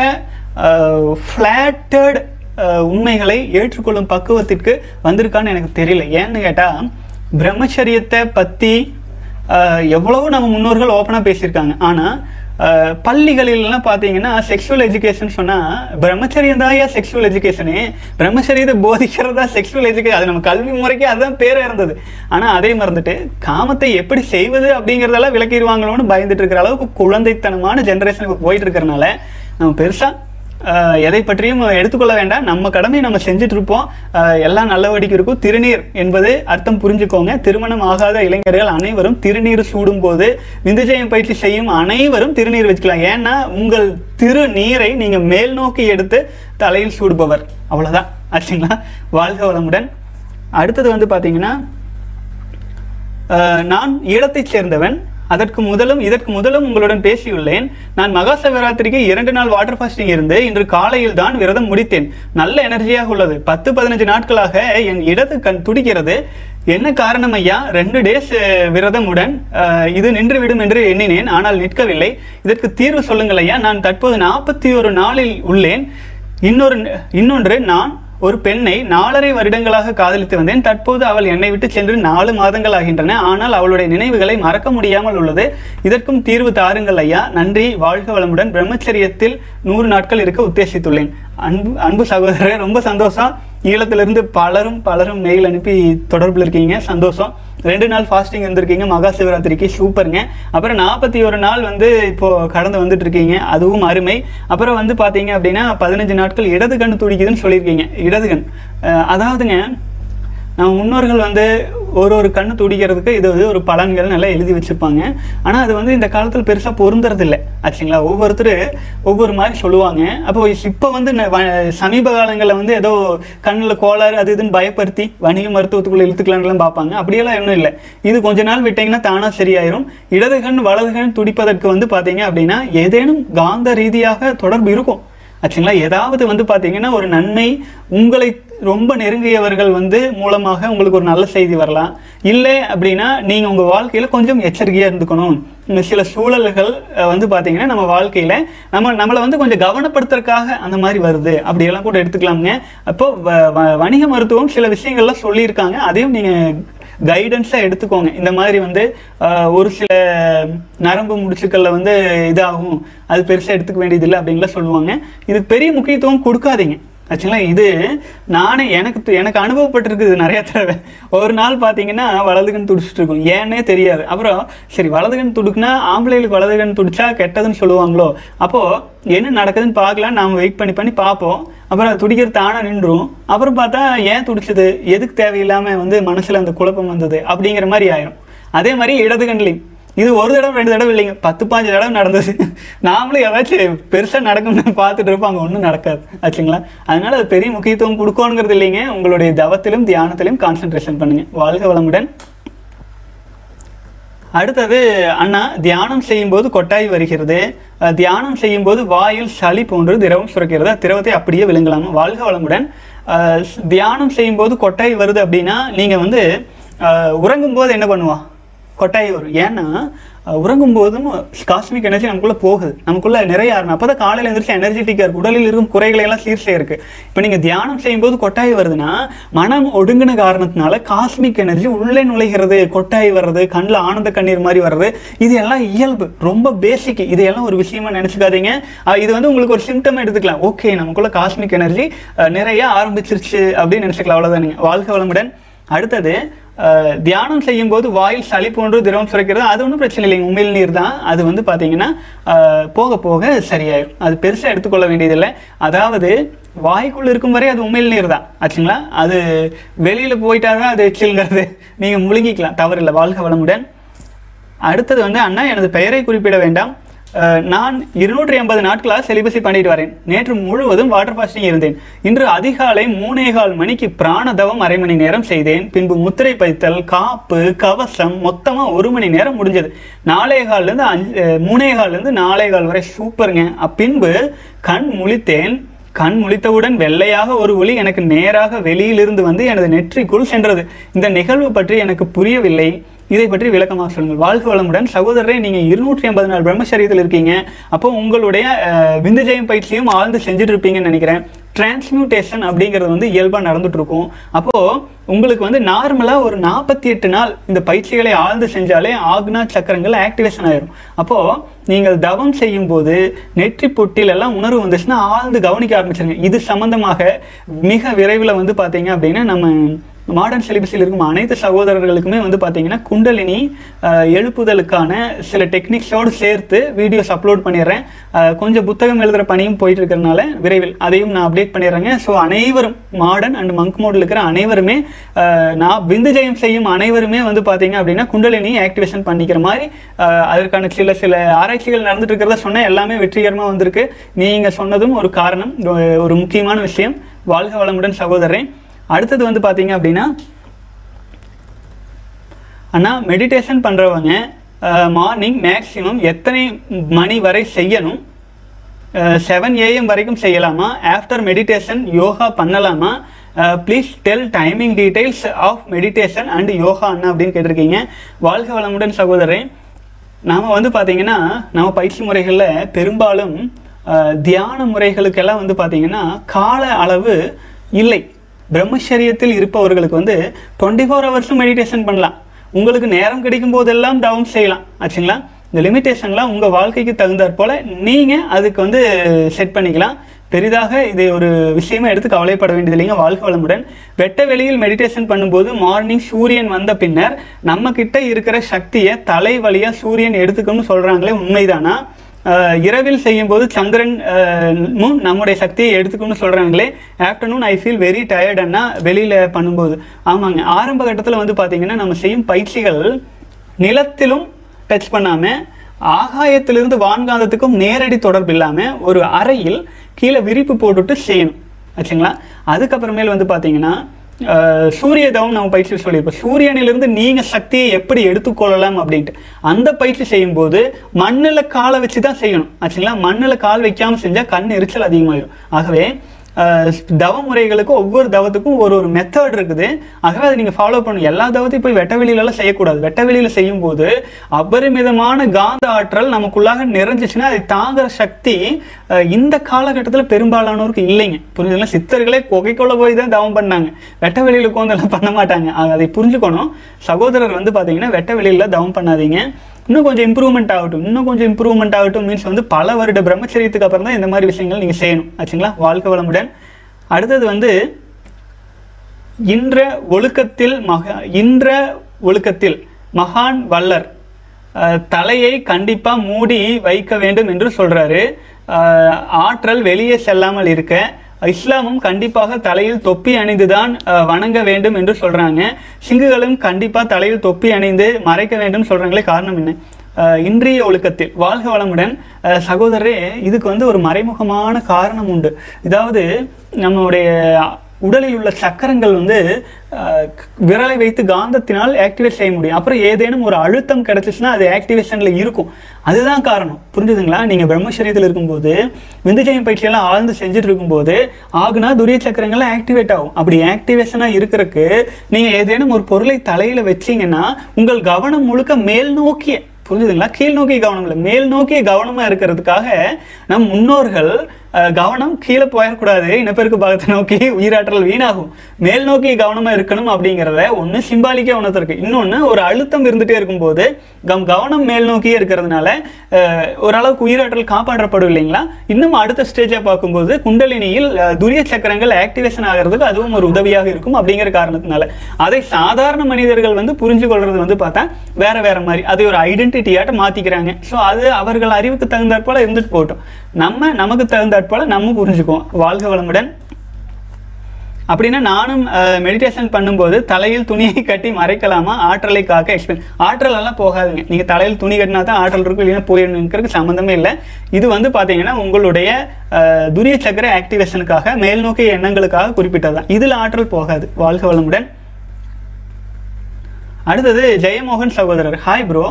ஃப்ளாட்டட் உண்மைகளை ஏற்றுக்கொள்ளும் பக்குவத்திற்கு வந்திருக்கான்னு எனக்கு தெரியல ஏன்னு கேட்டா பிரம்மச்சரியத்தை பத்தி ஆஹ், எவ்வளவோ நம்ம முன்னோர்கள் ஓப்பனாக பேசியிருக்காங்க ஆனால் பள்ளிகளிலலாம் பார்த்தீங்கன்னா செக்ஷுவல் எஜுகேஷன் சொன்னால் பிரம்மச்சரியம் தான் ஏன் செக்ஷுவல் எஜுகேஷனு பிரம்மச்சரியத்தை போதிக்கிறதா செக்ஷுவல் எஜுகேஷன் அது நம்ம கல்வி முறைக்கு அதுதான் பேராக இருந்தது ஆனால் அதே மறந்துட்டு காமத்தை எப்படி செய்வது அப்படிங்கிறதெல்லாம் விளக்கிடுவாங்களோன்னு பயந்துட்டு இருக்கிற அளவுக்கு குழந்தைத்தனமான ஜென்ரேஷனுக்கு போயிட்டு இருக்கிறனால நம்ம பெருசாக ஆஹ் எதை பற்றியும் எடுத்துக்கொள்ள வேண்டாம் நம்ம கடமையை நம்ம செஞ்சுட்டு இருப்போம் ஆஹ் எல்லாம் நல்லபடிக்கு இருக்கும் திருநீர் என்பது அர்த்தம் புரிஞ்சுக்கோங்க திருமணம் ஆகாத இளைஞர்கள் அனைவரும் திருநீர் சூடும் போது விந்துஜயம் பயிற்சி செய்யும் அனைவரும் திருநீர் வச்சுக்கலாம் ஏன்னா உங்கள் திருநீரை நீங்க மேல் நோக்கி எடுத்து தலையில் சூடுபவர் அவ்வளவுதான் ஆச்சுங்களா வாழ்க வளமுடன் அடுத்தது வந்து பாத்தீங்கன்னா அஹ், நான் ஈழத்தைச் சேர்ந்தவன் அதற்கு முதலும் இதற்கு முதலும் உங்களுடன் பேசியுள்ளேன் நான் மகா சிவராத்திரிக்கு இரண்டு நாள் வாட்டர் ஃபாஸ்டிங் இருந்து இன்று காலையில் தான் விரதம் முடித்தேன் நல்ல எனர்ஜியாக உள்ளது பத்து பதினஞ்சு நாட்களாக என் இடது கண் துடிக்கிறது என்ன காரணம் ஐயா ரெண்டு டேஸ் விரதமுடன் அஹ், இது நின்றுவிடும் என்று எண்ணினேன் ஆனால் நிற்கவில்லை இதற்கு தீர்வு சொல்லுங்கள் ஐயா நான் தற்போது நாற்பத்தி ஒரு நாளில் உள்ளேன் இன்னொரு இன்னொன்று நான் ஒரு பெண்ணை நாலரை வருடங்களாக காதலித்து வந்தேன் தற்போது அவள் என்னை விட்டு சென்று நாலு மாதங்கள் ஆகின்றன ஆனால் அவளுடைய நினைவுகளை மறக்க முடியாமல் உள்ளது இதற்கும் தீர்வு தாருங்கள் ஐயா நன்றி வாழ்க வளமுடன் பிரம்மச்சரியத்தில் நூறு நாட்கள் இருக்க உத்தேசித்துள்ளேன் அன்பு அன்பு சகோதரர் ரொம்ப சந்தோஷம் ஈழத்திலிருந்து பலரும் பலரும் மெயில் அனுப்பி தொடர்பில் இருக்கீங்க சந்தோஷம் ரெண்டு நாள் ஃபாஸ்டிங் இருந்திருக்கீங்க மகா சிவராத்திரிக்கு சூப்பருங்க அப்புறம் நாற்பத்தி ஒரு நாள் வந்து இப்போ கடந்து வந்துட்டு இருக்கீங்க அதுவும் அருமை அப்புறம் வந்து பார்த்தீங்க அப்படின்னா பதினஞ்சு நாட்கள் இடது கண் துடிக்குதுன்னு சொல்லியிருக்கீங்க இடது கண் அஹ் அதாவதுங்க நம்ம முன்னோர்கள் வந்து ஒரு ஒரு கண்ணு துடிக்கிறதுக்கு இது வந்து ஒரு பலன்கள் நல்லா எழுதி வச்சிருப்பாங்க ஆனால் அது வந்து இந்த காலத்தில் பெருசாக பொருந்துறது இல்லை ஆச்சுங்களா ஒவ்வொருத்தர் ஒவ்வொரு மாதிரி சொல்லுவாங்க அப்போ இப்போ வந்து ந- வ- சமீப காலங்களில் வந்து ஏதோ கண்ணில் கோளாறு அது இதுன்னு பயப்படுத்தி வணிக மருத்துவத்துக்குள்ள இழுத்துக்கலாம்லாம் பார்ப்பாங்க அப்படியெல்லாம் ஒன்றும் இல்லை இது கொஞ்ச நாள் விட்டீங்கன்னா தானாக சரியாயிரும் இடது கண் வலது கண் துடிப்பதற்கு வந்து பார்த்தீங்க அப்படின்னா ஏதேனும் காந்த ரீதியாக தொடர்பு இருக்கும் ஆச்சுங்களா ஏதாவது வந்து பார்த்தீங்கன்னா ஒரு நன்மை உங்களை ரொம்ப நெருங்கியவர்கள் வந்து மூலமாக உங்களுக்கு ஒரு நல்ல செய்தி வரலாம் இல்லை அப்படின்னா நீங்கள் உங்கள் வாழ்க்கையில் கொஞ்சம் எச்சரிக்கையாக இருந்துக்கணும் இந்த சில சூழல்கள் அஹ், வந்து பார்த்தீங்கன்னா நம்ம வாழ்க்கையில் நம்ம நம்மளை வந்து கொஞ்சம் கவனப்படுத்துறதுக்காக அந்த மாதிரி வருது அப்படியெல்லாம் கூட எடுத்துக்கலாமுங்க அப்போ வ- வ- வணிக மருத்துவம் சில விஷயங்கள்லாம் சொல்லியிருக்காங்க அதையும் நீங்கள் கைடன்ஸாக எடுத்துக்கோங்க இந்த மாதிரி வந்து ஆஹ், ஒரு சில நரம்பு முடிச்சுக்களில் வந்து இதாகும் அது பெருசாக எடுத்துக்க வேண்டியதில்லை அப்படின்லாம் சொல்லுவாங்க இதுக்கு பெரிய முக்கியத்துவம் கொடுக்காதீங்க ஆக்சுவலாக இது நானே எனக்கு து- எனக்கு அனுபவப்பட்டிருக்குது நிறைய தடவை ஒரு நாள் பார்த்தீங்கன்னா வலதுகன் துடிச்சிட்டு இருக்கும் ஏன்னே தெரியாது அப்புறம் சரி வலதுகன் துடுக்குனா ஆம்பளைகளுக்கு வலதுகன் துடிச்சா கெட்டதுன்னு சொல்லுவாங்களோ அப்போது என்ன நடக்குதுன்னு பார்க்கலாம் நாம் வெயிட் பண்ணி பண்ணி பார்ப்போம் அப்புறம் அது துடிக்கிறது தானாக நின்றும் அப்புறம் பார்த்தா ஏன் துடிச்சது எதுக்கு தேவையில்லாமல் வந்து மனசில் அந்த குழப்பம் வந்தது அப்படிங்கிற மாதிரி ஆயிரும் அதே மாதிரி இடது கண்லையும் இது ஒரு தடவை ரெண்டு தடவை இல்லைங்க பத்து பாஞ்சு தடவை நடந்தது நாமளும் ஏதாச்சும் பெருசாக நடக்கும்னு பார்த்துட்டு இருப்போம் அங்கே ஒன்றும் நடக்காது ஆச்சுங்களா அதனால அது பெரிய முக்கியத்துவம் கொடுக்கணுங்கிறது இல்லைங்க உங்களுடைய தவத்திலும் தியானத்திலும் கான்சென்ட்ரேஷன் பண்ணுங்க வாழ்க வளமுடன் அடுத்தது அண்ணா தியானம் செய்யும்போது கொட்டாய் வருகிறது அஹ், தியானம் செய்யும்போது வாயில் சளி போன்று திரவம் சுரக்கிறது திரவத்தை அப்படியே விழுங்கலாமா வாழ்க வளமுடன் அஹ், ஸ்- தியானம் செய்யும்போது கொட்டாய் வருது அப்படின்னா நீங்கள் வந்து அஹ், உறங்கும்போது என்ன பண்ணுவா கொட்டாய் வரும் ஏன்னா அஹ், உறங்கும் போதும் காஸ்மிக் எனர்ஜி நமக்குள்ள போகுது நமக்குள்ள நிறைய ஆரம்பம் அப்போ தான் காலையில் எழுந்திரிச்சு எனர்ஜெட்டிக்காக இருக்கு உடலில் இருக்கும் குறைகளை எல்லாம் சீர் செய்ய இருக்கு இப்போ நீங்கள் தியானம் செய்யும்போது கொட்டாய் வருதுன்னா மனம் ஒடுங்கின காரணத்தினால காஸ்மிக் எனர்ஜி உள்ளே நுழைகிறது கொட்டாய் வர்றது கண்ணில் ஆனந்த கண்ணீர் மாதிரி வர்றது இது எல்லாம் இயல்பு ரொம்ப பேசிக் இதையெல்லாம் ஒரு விஷயமா நினச்சிக்காதீங்க அஹ், இது வந்து உங்களுக்கு ஒரு சிம்டம் எடுத்துக்கலாம் ஓகே நமக்குள்ள காஸ்மிக் எனர்ஜி நிறைய ஆரம்பிச்சிருச்சு அப்படின்னு நினச்சிக்கலாம் அவ்வளோதானுங்க வாழ்க்கை வளமுடன் அடுத்தது அஹ், தியானம் செய்யும் போது வாயில் சளி போன்று திரவம் சுரக்கிறது அது ஒன்றும் பிரச்சனை இல்லைங்க உமிழ் நீர் தான் அது வந்து பார்த்தீங்கன்னா அஹ், போக போக சரியாயிடும் அது பெருசாக எடுத்துக்கொள்ள வேண்டியதில்லை அதாவது வாய்க்குள்ள இருக்கும் வரை அது உமிழ் நீர் தான் ஆச்சுங்களா அது வெளியில் போயிட்டாதான் அது எச்சில்ங்கிறது நீங்கள் முழுங்கிக்கலாம் தவறில்லை வாழ்க வளமுடன் அடுத்தது வந்து அண்ணா எனது பெயரை குறிப்பிட வேண்டாம் அஹ், நான் இருநூற்றி எண்பது நாட்களாக செலிபஸை பண்ணிட்டு வரேன் நேற்று முழுவதும் வாட்டர் ஃபாஸ்டிங் இருந்தேன் இன்று அதிகாலை மூணே கால் மணிக்கு பிராணதவம் அரை மணி நேரம் செய்தேன் பின்பு முத்திரை பைத்தல் காப்பு கவசம் மொத்தமா ஒரு மணி நேரம் முடிஞ்சது நாலே கால்லேருந்து அஞ்சு அஹ், மூணே கால்லேருந்து நாலே கால் வரை சூப்பருங்க அப்பின்பு கண் முழித்தேன் கண் முழித்தவுடன் வெள்ளையாக ஒரு ஒளி எனக்கு நேராக வெளியிலிருந்து வந்து எனது நெற்றிக்குள் சென்றது இந்த நிகழ்வு பற்றி எனக்கு புரியவில்லை இதை பற்றி விளக்கமாக சொல்லுங்கள் வாழ்க வளமுடன் சகோதரரே நீங்க இருநூற்றி ஐம்பது நாள் பிரம்மச்சரியத்தில் இருக்கீங்க அப்போ உங்களுடைய அஹ், விந்துஜயம் பயிற்சியும் ஆழ்ந்து செஞ்சுட்டு இருப்பீங்கன்னு நினைக்கிறேன் டிரான்ஸ்மியூட்டேஷன் அப்படிங்கிறது வந்து இயல்பாக நடந்துட்டு இருக்கும் அப்போ உங்களுக்கு வந்து நார்மலாக ஒரு நாற்பத்தி எட்டு நாள் இந்த பயிற்சிகளை ஆழ்ந்து செஞ்சாலே ஆக்னா சக்கரங்கள் ஆக்டிவேஷன் ஆயிரும் அப்போ நீங்கள் தவம் செய்யும் போது நெற்றி பொட்டில் எல்லாம் உணர்வு வந்துச்சுன்னா ஆழ்ந்து கவனிக்க ஆரம்பிச்சிருங்க இது சம்பந்தமாக மிக விரைவில் வந்து பார்த்தீங்க அப்படின்னா நம்ம மாடர்ன் சிலிபஸில் இருக்கும் அனைத்து சகோதரர்களுக்குமே வந்து பார்த்தீங்கன்னா குண்டலினி அஹ், எழுப்புதலுக்கான சில டெக்னிக்ஸோடு சேர்த்து வீடியோஸ் அப்லோட் பண்ணிடுறேன் அஹ், கொஞ்சம் புத்தகம் எழுதுகிற பணியும் போயிட்டு இருக்கிறனால விரைவில் அதையும் நான் அப்டேட் பண்ணிடுறேங்க ஸோ அனைவரும் மாடர்ன் அண்ட் மங்க் மோடில் இருக்கிற அனைவருமே அஹ், நான் விந்து ஜெயம் செய்யும் அனைவருமே வந்து பார்த்தீங்க அப்படின்னா குண்டலினி ஆக்டிவேஷன் பண்ணிக்கிற மாதிரி அஹ், அதற்கான சில சில ஆராய்ச்சிகள் நடந்துட்டு இருக்கிறத சொன்ன எல்லாமே வெற்றிகரமாக வந்திருக்கு நீங்கள் சொன்னதும் ஒரு காரணம் ஒரு- ஒரு முக்கியமான விஷயம் வாழ்க வளமுடன் சகோதரன் அடுத்தது வந்து பார்த்தீங்க அப்படின்னா அண்ணா மெடிடேஷன் பண்ணுறவங்க மார்னிங் மேக்ஸிமம் எத்தனை மணி வரை செய்யணும் செவன் ஏஎம் வரைக்கும் செய்யலாமா ஆஃப்டர் மெடிடேஷன் யோகா பண்ணலாமா please tell timing details of meditation and yoga அண்ணா அப்படின்னு கேட்டிருக்கீங்க வாழ்க வளமுடன் சகோதரன் நாம் வந்து பார்த்தீங்கன்னா நம்ம பயிற்சி முறைகளில் பெரும்பாலும் அஹ், தியான முறைகளுக்கெல்லாம் வந்து பார்த்தீங்கன்னா கால அளவு இல்லை பிரம்மச்சரியத்தில் இருப்பவர்களுக்கு வந்து டுவெண்ட்டி ஃபோர் ஹவர்ஸும் மெடிடேஷன் பண்ணலாம் உங்களுக்கு நேரம் கிடைக்கும் போதெல்லாம் தவம் செய்யலாம் ஆச்சுங்களா இந்த லிமிட்டேஷன்லாம் உங்கள் வாழ்க்கைக்கு தகுந்தாற் போல் நீங்கள் அதுக்கு வந்து செட் பண்ணிக்கலாம் பெரிதாக இது ஒரு விஷயமா எடுத்து கவலைப்பட வேண்டியது இல்லைங்க வாழ்க வளமுடன் வெட்ட வெளியில் மெடிடேஷன் பண்ணும்போது மார்னிங் சூரியன் வந்த பின்னர் நம்ம கிட்ட இருக்கிற சக்தியை தலை வழியா சூரியன் எடுத்துக்கணும்னு சொல்றாங்களே உண்மைதானா அஹ், இரவில் செய்யும்போது சந்திரன் அஹ், முன் நம்முடைய சக்தியை எடுத்துக்கணும்னு சொல்றாங்களே ஆஃப்டர்நூன் ஐ ஃபீல் வெரி டயர்டுன்னா வெளியில பண்ணும்போது ஆமாங்க ஆரம்ப கட்டத்தில் வந்து பார்த்தீங்கன்னா நம்ம செய்யும் பயிற்சிகள் நிலத்திலும் டச் பண்ணாம ஆகாயத்திலிருந்து வான்காந்தத்துக்கும் நேரடி தொடர்பு இல்லாம ஒரு அறையில் கீழே விரிப்பு போட்டுட்டு செய்யணும் ஆச்சுங்களா அதுக்கப்புறமேல் வந்து பார்த்தீங்கன்னா அஹ், சூரிய தவம் நம்ம பயிற்சி சொல்லியிருப்போம் சூரியனிலிருந்து நீங்க சக்தியை எப்படி எடுத்துக்கொள்ளலாம் அப்படின்ட்டு அந்த பயிற்சி செய்யும்போது மண்ணில் காலை வச்சு தான் செய்யணும் ஆச்சுங்களா மண்ணில் கால் வைக்காம செஞ்சா கண் எரிச்சல் அதிகமாயிடும் ஆகவே அஹ், தவ முறைகளுக்கு ஒவ்வொரு தவத்துக்கும் ஒரு ஒரு மெத்தட் இருக்குது ஆகவே அதை நீங்கள் ஃபாலோ பண்ணணும் எல்லா தவத்தையும் போய் வெட்ட வெளியிலலாம் செய்யக்கூடாது வெட்ட வெளியில செய்யும்போது அபரிமிதமான காந்த ஆற்றல் நமக்குள்ளாக நிறைஞ்சிச்சுன்னா அதை தாங்குற சக்தி அஹ், இந்த காலகட்டத்தில் பெரும்பாலானோருக்கு இல்லைங்க புரிஞ்சுங்களா சித்தர்களே குகைக்குள்ள போய் தான் தவம் பண்ணாங்க வெட்ட வெளியில உட்காந்தெல்லாம் பண்ண மாட்டாங்க ஆக அதை புரிஞ்சுக்கணும் சகோதரர் வந்து பார்த்தீங்கன்னா வெட்ட வெளியில தவம் பண்ணாதீங்க இன்னும் கொஞ்சம் இம்ப்ரூவ்மெண்ட் ஆகட்டும் இன்னும் கொஞ்சம் இம்ப்ரூவ்மெண்ட் ஆகட்டும் மீன்ஸ் வந்து பல வருட பிரம்மச்சரியத்துக்கு அப்புறம் தான் இந்த மாதிரி விஷயங்கள் நீங்கள் செய்யணும் ஆச்சுங்களா வாழ்க்கை வளமுடன் அடுத்தது வந்து இன்ற ஒழுக்கத்தில் மக இன்ற ஒழுக்கத்தில் மகான் வல்லர் அஹ், தலையை கண்டிப்பா மூடி வைக்க வேண்டும் என்று சொல்றாரு அஹ், ஆற்றல் வெளியே செல்லாமல் இருக்க இஸ்லாமும் கண்டிப்பாக தலையில் தொப்பி அணிந்துதான் அஹ், வணங்க வேண்டும் என்று சொல்றாங்க சிங்குகளும் கண்டிப்பா தலையில் தொப்பி அணிந்து மறைக்க வேண்டும் சொல்றாங்களே காரணம் என்ன அஹ், இன்றைய ஒழுக்கத்தில் வாழ்க வளமுடன் அஹ், சகோதரரே இதுக்கு வந்து ஒரு மறைமுகமான காரணம் உண்டு இதாவது நம்மளுடைய உடலில் உள்ள சக்கரங்கள் வந்து அஹ், விரலை வைத்து காந்தத்தினால் ஆக்டிவேட் செய்ய முடியும் அப்புறம் ஏதேனும் ஒரு அழுத்தம் கிடைச்சிச்சுன்னா அது ஆக்டிவேஷன்ல இருக்கும் அதுதான் காரணம் புரிஞ்சுதுங்களா நீங்க பிரம்மச்சரியத்தில் இருக்கும்போது விந்துஜயம் பயிற்சியெல்லாம் ஆழ்ந்து செஞ்சுட்டு இருக்கும்போது ஆகுனா துரிய சக்கரங்கள்லாம் ஆக்டிவேட் ஆகும் அப்படி ஆக்டிவேஷனா இருக்கிறதுக்கு நீங்க ஏதேனும் ஒரு பொருளை தலையில வச்சீங்கன்னா உங்கள் கவனம் முழுக்க மேல் நோக்கிய புரிஞ்சுதுங்களா கீழ் நோக்கி கவனம் இல்லை மேல் நோக்கிய கவனமா இருக்கிறதுக்காக நம் முன்னோர்கள் அஹ், கவனம் கீழே போயிடக்கூடாது இனப்பெருக்கு பாகத்தை நோக்கி உயிராற்றல் வீணாகும் மேல் நோக்கி கவனமா இருக்கணும் அப்படிங்கிறத ஒன்று சிம்பாலிக்கா உணர்த்திருக்கு இன்னொன்று ஒரு அழுத்தம் இருந்துட்டே இருக்கும்போது கம் கவனம் மேல் நோக்கியே இருக்கிறதுனால அஹ், ஓரளவுக்கு உயிராற்றல் காப்பாற்றப்படும் இல்லைங்களா இன்னும் அடுத்த ஸ்டேஜை பார்க்கும்போது குண்டலினியில் அஹ், துரிய சக்கரங்கள் ஆக்டிவேஷன் ஆகிறதுக்கு அதுவும் ஒரு உதவியாக இருக்கும் அப்படிங்கிற காரணத்தினால அதை சாதாரண மனிதர்கள் வந்து புரிஞ்சு கொள்றது வந்து பார்த்தா வேற வேற மாதிரி அதை ஒரு ஐடென்டிட்டியாட்ட மாத்திக்கிறாங்க ஸோ அது அவர்கள் அறிவுக்கு தகுந்தாற்போல இருந்துட்டு போகட்டும் நம்ம நமக்கு தகுந்தாற்போல நம்ம புரிஞ்சுக்குவோம் வாழ்க வளமுடன் அப்படின்னா நானும் மெடிடேஷன் பண்ணும்போது தலையில் துணியை கட்டி மறைக்கலாமா ஆற்றலை காக்க எக்ஸ்பிளைன் ஆற்றல் எல்லாம் போகாதுங்க நீங்க தலையில் துணி கட்டினா தான் ஆற்றல் இருக்கும் இல்லைன்னா போயிடணுங்கிறதுக்கு சம்மந்தமே இல்லை இது வந்து பாத்தீங்கன்னா உங்களுடைய அஹ், துரிய சக்கர ஆக்டிவேஷனுக்காக மேல் நோக்கிய எண்ணங்களுக்காக குறிப்பிட்டதுதான் இதுல ஆற்றல் போகாது வாழ்க வளமுடன் அடுத்தது ஜெயமோகன் சகோதரர் ஹாய் ப்ரோ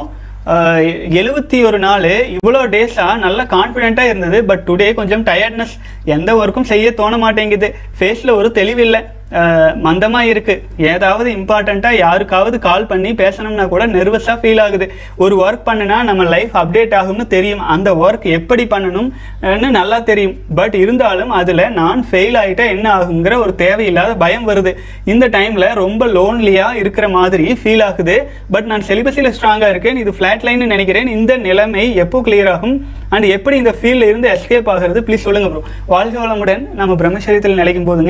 எழுபத்தி ஒரு நாள் இவ்வளோ டேஸாக நல்ல கான்ஃபிடென்ட்டாக இருந்தது பட் டுடே கொஞ்சம் டயர்ட்னஸ் எந்த ஒர்க்கும் செய்ய தோண மாட்டேங்குது ஃபேஸில் ஒரு தெளிவில்லை மந்தமாக இருக்குது ஏதாவது இம்பார்ட்டண்ட்டாக யாருக்காவது கால் பண்ணி பேசணும்னா கூட நெர்வஸாக ஃபீல் ஆகுது ஒரு ஒர்க் பண்ணுனா நம்ம லைஃப் அப்டேட் ஆகும்னு தெரியும் அந்த ஒர்க் எப்படி பண்ணணும்னு நல்லா தெரியும் பட் இருந்தாலும் அதில் நான் ஃபெயில் ஆகிட்டா என்ன ஆகுங்கிற ஒரு தேவையில்லாத பயம் வருது இந்த டைமில் ரொம்ப லோன்லியாக இருக்கிற மாதிரி ஃபீல் ஆகுது பட் நான் செலிபஸில் ஸ்ட்ராங்காக இருக்கேன் இது ஃப்ளாட் லைன்னு நினைக்கிறேன் இந்த நிலைமை எப்போ கிளியர் ஆகும் அண்ட் எப்படி இந்த ஃபீல்டில் இருந்து எஸ்கேப் ஆகிறது ப்ளீஸ் சொல்லுங்க ப்ரோ வாழ்க வளமுடன் நம்ம பிரம்மச்சரியத்தில் நிலைக்கும் போதுங்க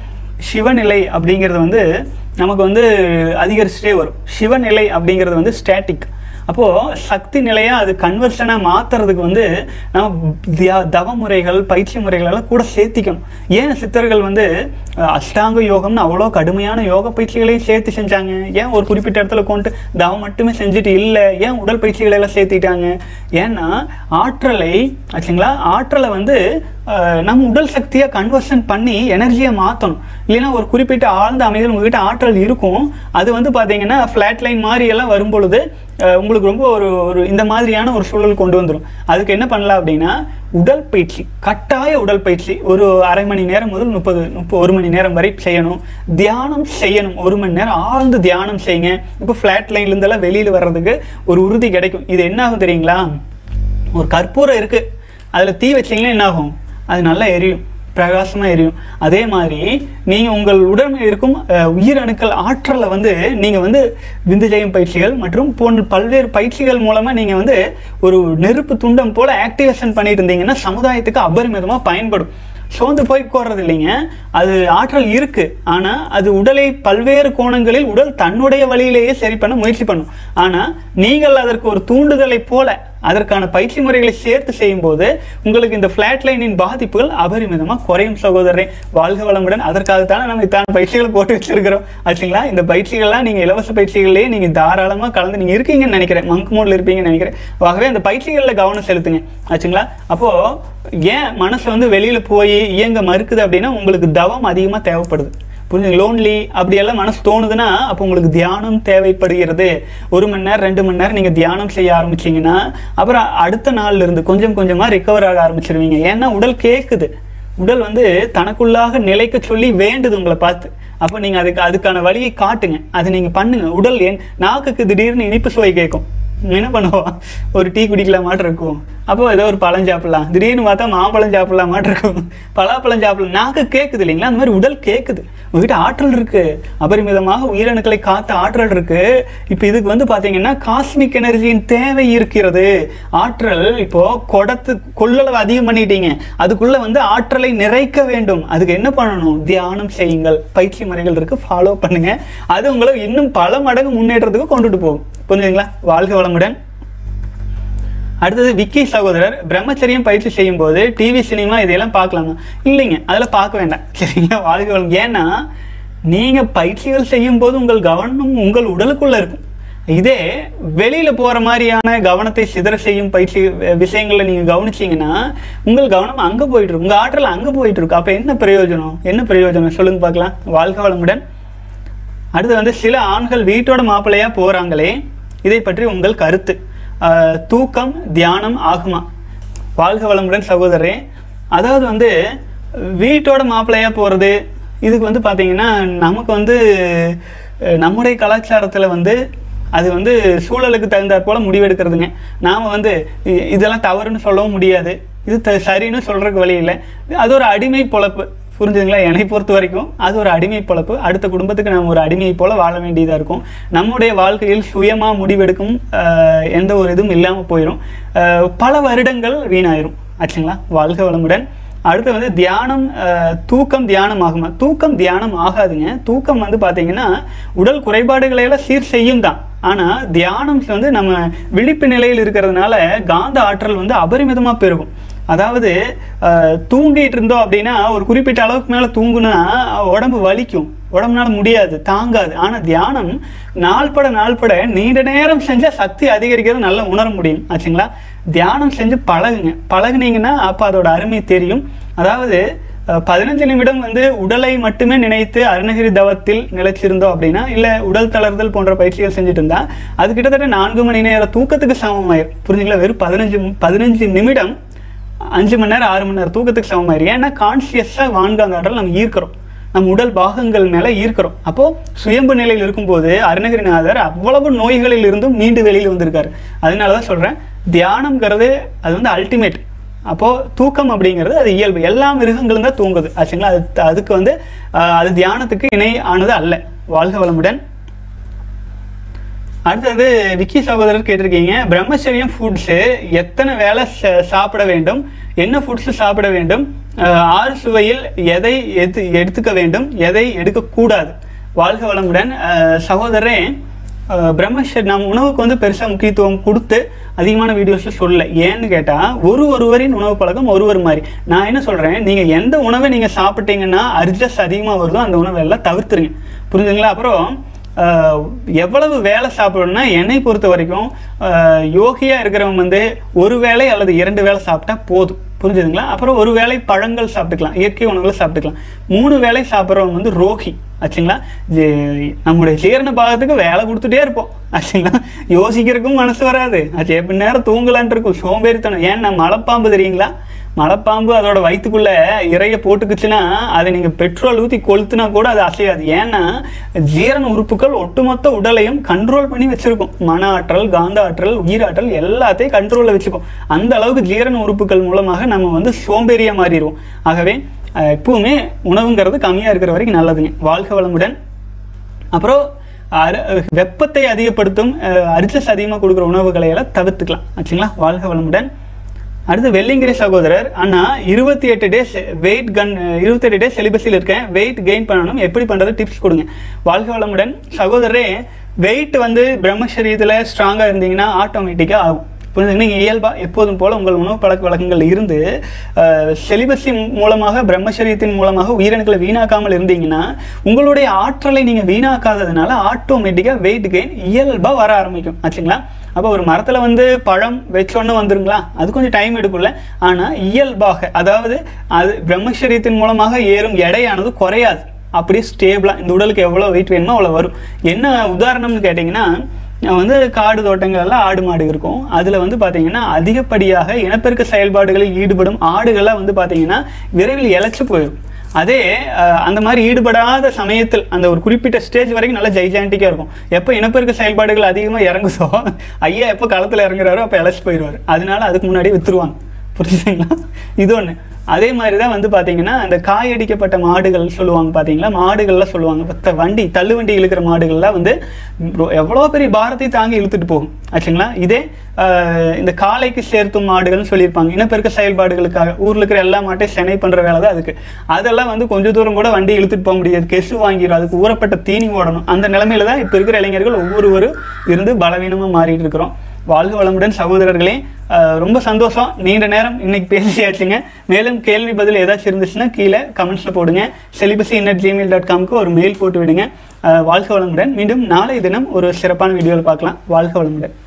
சிவநிலை அப்படிங்கிறது வந்து நமக்கு வந்து அதிகரிச்சுட்டே வரும் சிவநிலை அப்படிங்கிறது வந்து ஸ்டாட்டிக் அப்போது சக்தி நிலையாக அது கன்வர்ஷனாக மாற்றுறதுக்கு வந்து நம்ம தியா தவ முறைகள் பயிற்சி முறைகள் எல்லாம் கூட சேர்த்திக்கணும் ஏன் சித்தர்கள் வந்து அஹ், அஷ்டாங்க யோகம்னு அவ்வளோ கடுமையான யோக பயிற்சிகளையும் சேர்த்து செஞ்சாங்க ஏன் ஒரு குறிப்பிட்ட இடத்துல கொண்டு தவம் மட்டுமே செஞ்சுட்டு இல்லை ஏன் உடல் பயிற்சிகளை எல்லாம் சேர்த்திட்டாங்க ஏன்னா ஆற்றலை ஆச்சுங்களா ஆற்றலை வந்து அஹ், நம்ம உடல் சக்தியை கன்வர்ஷன் பண்ணி எனர்ஜியை மாற்றணும் இல்லைன்னா ஒரு குறிப்பிட்ட ஆழ்ந்த அமைதியில் உங்ககிட்ட ஆற்றல் இருக்கும் அது வந்து பார்த்தீங்கன்னா ஃப்ளாட் லைன் மாதிரி எல்லாம் வரும் பொழுது அஹ், உங்களுக்கு ரொம்ப ஒரு ஒரு இந்த மாதிரியான ஒரு சூழல் கொண்டு வந்துடும் அதுக்கு என்ன பண்ணலாம் அப்படின்னா உடல் பயிற்சி கட்டாய உடல் பயிற்சி ஒரு அரை மணி நேரம் முதல் முப்பது முப்பது ஒரு மணி நேரம் வரை செய்யணும் தியானம் செய்யணும் ஒரு மணி நேரம் ஆழ்ந்து தியானம் செய்யுங்க இப்போ ஃப்ளாட் லைன்லேருந்தெல்லாம் வெளியில் வர்றதுக்கு ஒரு உறுதி கிடைக்கும் இது என்ன ஆகும் தெரியுங்களா ஒரு கற்பூரம் இருக்கு அதில் தீ வச்சீங்கன்னா என்ன ஆகும் அது நல்லா எரியும் பிரகாசமாக எரியும் அதே மாதிரி நீங்கள் உங்கள் உடல் இருக்கும் அஹ், உயிரணுக்கள் ஆற்றலை வந்து நீங்கள் வந்து விந்துஜயம் பயிற்சிகள் மற்றும் போன்ற பல்வேறு பயிற்சிகள் மூலமாக நீங்கள் வந்து ஒரு நெருப்பு துண்டம் போல் ஆக்டிவேஷன் பண்ணிட்டு இருந்தீங்கன்னா சமுதாயத்துக்கு அபரிமிதமாக பயன்படும் சோர்ந்து போய் கோர்றது இல்லைங்க அது ஆற்றல் இருக்கு ஆனா அது உடலை பல்வேறு கோணங்களில் உடல் தன்னுடைய வழியிலேயே சரி பண்ண முயற்சி பண்ணும் ஆனா நீங்கள் அதற்கு ஒரு தூண்டுதலை போல அதற்கான பயிற்சி முறைகளை சேர்த்து செய்யும்போது உங்களுக்கு இந்த ஃபிளாட் லைனின் பாதிப்புகள் அபரிமிதமாக குறையும் சகோதரரே வாழ்க வளமுடன் அதற்காகத்தானே நம்ம இத்தான பயிற்சிகள் போட்டு வச்சிருக்கிறோம் ஆச்சுங்களா இந்த பயிற்சிகள்லாம் நீங்க இலவச பயிற்சிகள்லேயே நீங்க தாராளமா கலந்து நீங்க இருக்கீங்கன்னு நினைக்கிறேன் மங்க் மோட்ல இருப்பீங்கன்னு நினைக்கிறேன் ஆகவே அந்த பயிற்சிகளில் கவனம் செலுத்துங்க ஆச்சுங்களா அப்போ ஏன் மனசு வந்து வெளியில போய் இயங்க மறுக்குது அப்படின்னா உங்களுக்கு தவம் அதிகமா தேவைப்படுது புரிஞ்சுங்க லோன்லி அப்படியெல்லாம் மனசு தோணுதுன்னா அப்போ உங்களுக்கு தியானம் தேவைப்படுகிறது ஒரு மணி நேரம் ரெண்டு மணி நேரம் நீங்கள் தியானம் செய்ய ஆரம்பிச்சீங்கன்னா அப்புறம் அடுத்த நாள்ல இருந்து கொஞ்சம் கொஞ்சமாக ரிகவர் ஆக ஆரம்பிச்சிருவீங்க ஏன்னா உடல் கேட்குது உடல் வந்து தனக்குள்ளாக நிலைக்க சொல்லி வேண்டுது உங்களை பார்த்து அப்போ நீங்கள் அதுக்கு அதுக்கான வழியை காட்டுங்க அதை நீங்கள் பண்ணுங்க உடல் ஏன் நாக்குக்கு திடீர்னு இனிப்பு சுவை கேட்கும் என்ன பண்ணுவோம் ஒரு டீ குடிக்கலாமாட்டு இருக்கும் அப்போ ஏதோ ஒரு பழம் சாப்பிடலாம் திடீர்னு பார்த்தா மாம்பழம் சாப்பிடலாமாட்டு இருக்கும் பலாப்பழம் சாப்பிடலாம் நாக்கு கேட்குது இல்லைங்களா அந்த மாதிரி உடல் கேட்குது உங்ககிட்ட ஆற்றல் இருக்கு அபரிமிதமாக உயிரணுக்களை காத்த ஆற்றல் இருக்கு இப்போ இதுக்கு வந்து பார்த்தீங்கன்னா காஸ்மிக் எனர்ஜியின் தேவை இருக்கிறது ஆற்றல் இப்போ குடத்து கொள்ளளவு அதிகம் பண்ணிட்டீங்க அதுக்குள்ள வந்து ஆற்றலை நிறைக்க வேண்டும் அதுக்கு என்ன பண்ணணும் தியானம் செய்யுங்கள் பயிற்சி முறைகள் இருக்கு ஃபாலோ பண்ணுங்க அது உங்களை இன்னும் பல மடங்கு முன்னேற்றத்துக்கு கொண்டுட்டு போகும் புரிஞ்சுங்களா வாழ்க வளமுடன் அடுத்தது விக்கி சகோதரர் பிரம்மச்சரியம் பயிற்சி செய்யும் போது டிவி சினிமா இதையெல்லாம் பார்க்கலாமா இல்லைங்க அதெல்லாம் பார்க்க வேண்டாம் சரிங்களா வாழ்க வளம் ஏன்னா நீங்க பயிற்சிகள் செய்யும் போது உங்கள் கவனம் உங்கள் உடலுக்குள்ள இருக்கும் இதே வெளியில போற மாதிரியான கவனத்தை சிதற செய்யும் பயிற்சி அஹ், விஷயங்களை நீங்க கவனிச்சீங்கன்னா உங்கள் கவனம் அங்க போயிட்டு இருக்கும் உங்க ஆற்றல் அங்க போயிட்டு இருக்கு அப்ப என்ன பிரயோஜனம் என்ன பிரயோஜனம் சொல்லுங்க பார்க்கலாம் வாழ்க வளமுடன் அடுத்து வந்து சில ஆண்கள் வீட்டோட மாப்பிள்ளையா போறாங்களே இதை பற்றி உங்கள் கருத்து அஹ், தூக்கம் தியானம் ஆகுமா வாழ்க வளமுடன் சகோதரரே அதாவது வந்து வீட்டோட மாப்பிள்ளையா போறது இதுக்கு வந்து பாத்தீங்கன்னா நமக்கு வந்து அஹ், நம்முடைய கலாச்சாரத்துல வந்து அது வந்து சூழலுக்கு தகுந்தாற் போல முடிவெடுக்கிறதுங்க நாம வந்து இ- இதெல்லாம் தவறுன்னு சொல்லவும் முடியாது இது த- சரின்னு சொல்றதுக்கு வழி இல்லை அது ஒரு அடிமை பொழப்பு புரிஞ்சுதுங்களா என்னை பொறுத்த வரைக்கும் அது ஒரு அடிமை பொழப்பு அடுத்த குடும்பத்துக்கு நம்ம ஒரு அடிமையை போல வாழ வேண்டியதாக இருக்கும் நம்முடைய வாழ்க்கையில் சுயமா முடிவெடுக்கும் ஆஹ், எந்த ஒரு இதுவும் இல்லாமல் போயிடும் ஆஹ், பல வருடங்கள் வீணாயிரும் ஆச்சுங்களா வாழ்க வளமுடன் அடுத்து வந்து தியானம் ஆஹ், தூக்கம் தியானம் ஆகுமா தூக்கம் தியானம் ஆகாதுங்க தூக்கம் வந்து பார்த்தீங்கன்னா உடல் குறைபாடுகளை எல்லாம் சீர் செய்யும் தான் ஆனால் தியானம் வந்து நம்ம விழிப்பு நிலையில் இருக்கிறதுனால காந்த ஆற்றல் வந்து அபரிமிதமாக பெருகும் அதாவது அஹ், தூங்கிட்டு இருந்தோம் அப்படின்னா ஒரு குறிப்பிட்ட அளவுக்கு மேலே தூங்குனா உடம்பு வலிக்கும் உடம்புனால முடியாது தாங்காது ஆனால் தியானம் நாள்பட நாள்பட நீண்ட நேரம் செஞ்சால் சக்தி அதிகரிக்கிறது நல்லா உணர முடியும் ஆச்சுங்களா தியானம் செஞ்சு பழகுங்க பழகுனீங்கன்னா அப்போ அதோட அருமை தெரியும் அதாவது அஹ், பதினஞ்சு நிமிடம் வந்து உடலை மட்டுமே நினைத்து அருணகிரி தவத்தில் நிலைச்சிருந்தோம் அப்படின்னா இல்லை உடல் தளர்தல் போன்ற பயிற்சிகள் செஞ்சுட்டு இருந்தா அது கிட்டத்தட்ட நான்கு மணி நேர தூக்கத்துக்கு சமமாயிரும் புரிஞ்சுங்களா வெறும் பதினஞ்சு பதினஞ்சு நிமிடம் அஞ்சு மணி நேரம் ஆறு மணி நேரம் தூக்கத்துக்கு சமமாயிரும் ஏன்னா கான்சியஸாக வான்காந்த ஆற்றல் நம்ம ஈர்க்கிறோம் நம்ம உடல் பாகங்கள் மேல ஈர்க்கிறோம் அப்போ சுயம்பு நிலையில் இருக்கும்போது அருணகிரிநாதர் அவ்வளவு நோய்களில் இருந்தும் மீண்டு வெளியில் வந்திருக்காரு அதனால தான் சொல்றேன் தியானம்ங்கிறது அது வந்து அல்டிமேட் அப்போ தூக்கம் அப்படிங்கிறது அது இயல்பு எல்லா மிருகங்களும் தான் தூங்குது ஆச்சுங்களா அது அதுக்கு வந்து ஆஹ், அது தியானத்துக்கு இணை ஆனது அல்ல வாழ்க வளமுடன் அடுத்தது விக்கி சகோதரர் கேட்டிருக்கீங்க பிரம்மச்சரியம் ஃபுட்ஸு எத்தனை வேளை ச- சாப்பிட வேண்டும் என்ன ஃபுட்ஸ் சாப்பிட வேண்டும் அஹ், ஆறு சுவையில் எதை எது எடுத்துக்க வேண்டும் எதை எடுக்கக்கூடாது வாழ்க வளமுடன் அஹ், சகோதரரே அஹ், பிரம்மச்சரி நம்ம உணவுக்கு வந்து பெருசாக முக்கியத்துவம் கொடுத்து அதிகமான வீடியோஸில் சொல்லல ஏன்னு கேட்டால் ஒரு ஒருவரின் உணவு பழக்கம் ஒரு ஒரு மாதிரி நான் என்ன சொல்கிறேன் நீங்கள் எந்த உணவை நீங்கள் சாப்பிட்டீங்கன்னா அர்ஜஸ் அதிகமாக வருதோ அந்த உணவை எல்லாம் தவிர்த்துருங்க புரிஞ்சுங்களா அப்புறம் ஆஹ் எவ்வளவு வேலை சாப்பிடணும்னா என்னை பொறுத்த வரைக்கும் ஆஹ் யோகியா இருக்கிறவங்க வந்து ஒரு வேளை அல்லது இரண்டு வேளை சாப்பிட்டா போதும் புரிஞ்சுதுங்களா அப்புறம் ஒரு வேளை பழங்கள் சாப்பிட்டுக்கலாம் இயற்கை உணவுகளை சாப்பிட்டுக்கலாம் மூணு வேளை சாப்பிட்றவங்க வந்து ரோகி ஆச்சுங்களா ஜே- நம்முடைய ஜீரண பாகத்துக்கு வேலை கொடுத்துட்டே இருப்போம் ஆச்சுங்களா யோசிக்கிறதுக்கும் மனசு வராது அது எப்படி நேரம் தூங்கலான்ட்டு இருக்கும் சோம்பேறித்தனம் ஏன்னா மலைப்பாம்பு தெரியுங்களா மலைப்பாம்பு அதோட வயிற்றுக்குள்ள இறைய போட்டுக்குச்சுன்னா அதை நீங்க பெட்ரோல் ஊற்றி கொளுத்துனா கூட அது அசையாது ஏன்னா ஜீரண உறுப்புகள் ஒட்டுமொத்த உடலையும் கண்ட்ரோல் பண்ணி வச்சிருக்கும் மன ஆற்றல் காந்த ஆற்றல் உயிராற்றல் எல்லாத்தையும் கண்ட்ரோல்ல வச்சுக்கும் அந்த அளவுக்கு ஜீரண உறுப்புகள் மூலமாக நம்ம வந்து சோம்பேறியா மாறிடுவோம் ஆகவே அஹ், எப்பவுமே உணவுங்கிறது கம்மியா இருக்கிற வரைக்கும் நல்லதுங்க வாழ்க வளமுடன் அப்புறம் அரு- வெப்பத்தை அதிகப்படுத்தும் அஹ், அரிச்சஸ் அதிகமாக கொடுக்குற உணவுகளை எல்லாம் தவிர்த்துக்கலாம் ஆச்சுங்களா வாழ்க வளமுடன் அடுத்து வெள்ளிங்கிரி சகோதரர் அண்ணா இருபத்தி எட்டு டேஸ் வெயிட் கன் இருபத்தி எட்டு டேஸ் செலிபஸில் இருக்கேன் வெயிட் கெயின் பண்ணணும் எப்படி பண்ணுறது டிப்ஸ் கொடுங்க வாழ்க வளமுடன் சகோதரரே வெயிட் வந்து பிரம்மச்சரியத்தில் ஸ்ட்ராங்காக இருந்தீங்கன்னா ஆட்டோமேட்டிக்காக ஆகும் புரியுது நீங்கள் இயல்பாக எப்போதும் போல உங்கள் உணவு பழக்க வழக்கங்கள் இருந்து செலிபஸி மூலமாக பிரம்மச்சரியத்தின் மூலமாக உயிரணுக்களை வீணாக்காமல் இருந்தீங்கன்னா உங்களுடைய ஆற்றலை நீங்கள் வீணாக்காததுனால ஆட்டோமேட்டிக்காக வெயிட் கெயின் இயல்பாக வர ஆரம்பிக்கும் ஆச்சுங்களா அப்போ ஒரு மரத்தில் வந்து பழம் வச்சோன்னு வந்துருங்களா அது கொஞ்சம் டைம் எடுக்கும்ல ஆனால் இயல்பாக அதாவது அது பிரம்மச்சரியத்தின் மூலமாக ஏறும் எடையானது குறையாது அப்படியே ஸ்டேபிளாக இந்த உடலுக்கு எவ்வளோ வெயிட் வேணுமோ அவ்வளோ வரும் என்ன உதாரணம்னு கேட்டிங்கன்னா நான் வந்து காடு தோட்டங்கள் எல்லாம் ஆடு மாடு இருக்கும் அதில் வந்து பார்த்தீங்கன்னா அதிகப்படியாக இனப்பெருக்க செயல்பாடுகளில் ஈடுபடும் ஆடுகள்லாம் வந்து பார்த்தீங்கன்னா விரைவில் இழைச்சு போயிடும் அதே அஹ், அந்த மாதிரி ஈடுபடாத சமயத்தில் அந்த ஒரு குறிப்பிட்ட ஸ்டேஜ் வரைக்கும் நல்லா ஜைஜாண்டிக்காக இருக்கும் எப்போ இனப்பெருக்க செயல்பாடுகள் அதிகமாக இறங்குதோ ஐயா எப்போ களத்தில் இறங்குறாரோ அப்போ இழைச்சி போயிடுவார் அதனால அதுக்கு முன்னாடி வித்துருவாங்க புரிஞ்சுதுங்களா இது ஒன்று அதே மாதிரி தான் வந்து பார்த்தீங்கன்னா அந்த காயடிக்கப்பட்ட மாடுகள் சொல்லுவாங்க பார்த்தீங்களா மாடுகள்லாம் சொல்லுவாங்க பத்த வண்டி தள்ளு வண்டி இழுக்கிற மாடுகள்லாம் வந்து ரொ- எவ்வளோ பெரிய பாரத்தை தாங்கி இழுத்துட்டு போகும் ஆச்சுங்களா இதே ஆஹ், இந்த காளைக்கு சேர்த்தும் மாடுகள்னு சொல்லியிருப்பாங்க இனப்பெருக்க செயல்பாடுகளுக்காக ஊரில் இருக்கிற எல்லா மாட்டையும் செனை பண்ணுற வேலை தான் அதுக்கு அதெல்லாம் வந்து கொஞ்சம் தூரம் கூட வண்டி இழுத்துட்டு போக முடியாது கெசு வாங்கிடும் அதுக்கு ஊறப்பட்ட தீனி ஓடணும் அந்த நிலைமையில தான் இப்போ இருக்கிற இளைஞர்கள் ஒவ்வொருவரும் இருந்து பலவீனமாக மாறிட்டு இருக்கிறோம் வாழ்க வளமுடன் சகோதரர்களே அஹ், ரொம்ப சந்தோஷம் நீண்ட நேரம் இன்னைக்கு பேசியாச்சுங்க மேலும் கேள்வி பதில் ஏதாச்சும் இருந்துச்சுன்னா கீழே கமெண்ட்ஸில் போடுங்க செலிபஸி இன்னட் ஜிமெயில் டாட் காம்க்கு ஒரு மெயில் போட்டு விடுங்க அஹ், வாழ்க வளமுடன் மீண்டும் நாளை தினம் ஒரு சிறப்பான வீடியோவில் பார்க்கலாம் வாழ்க வளமுடன்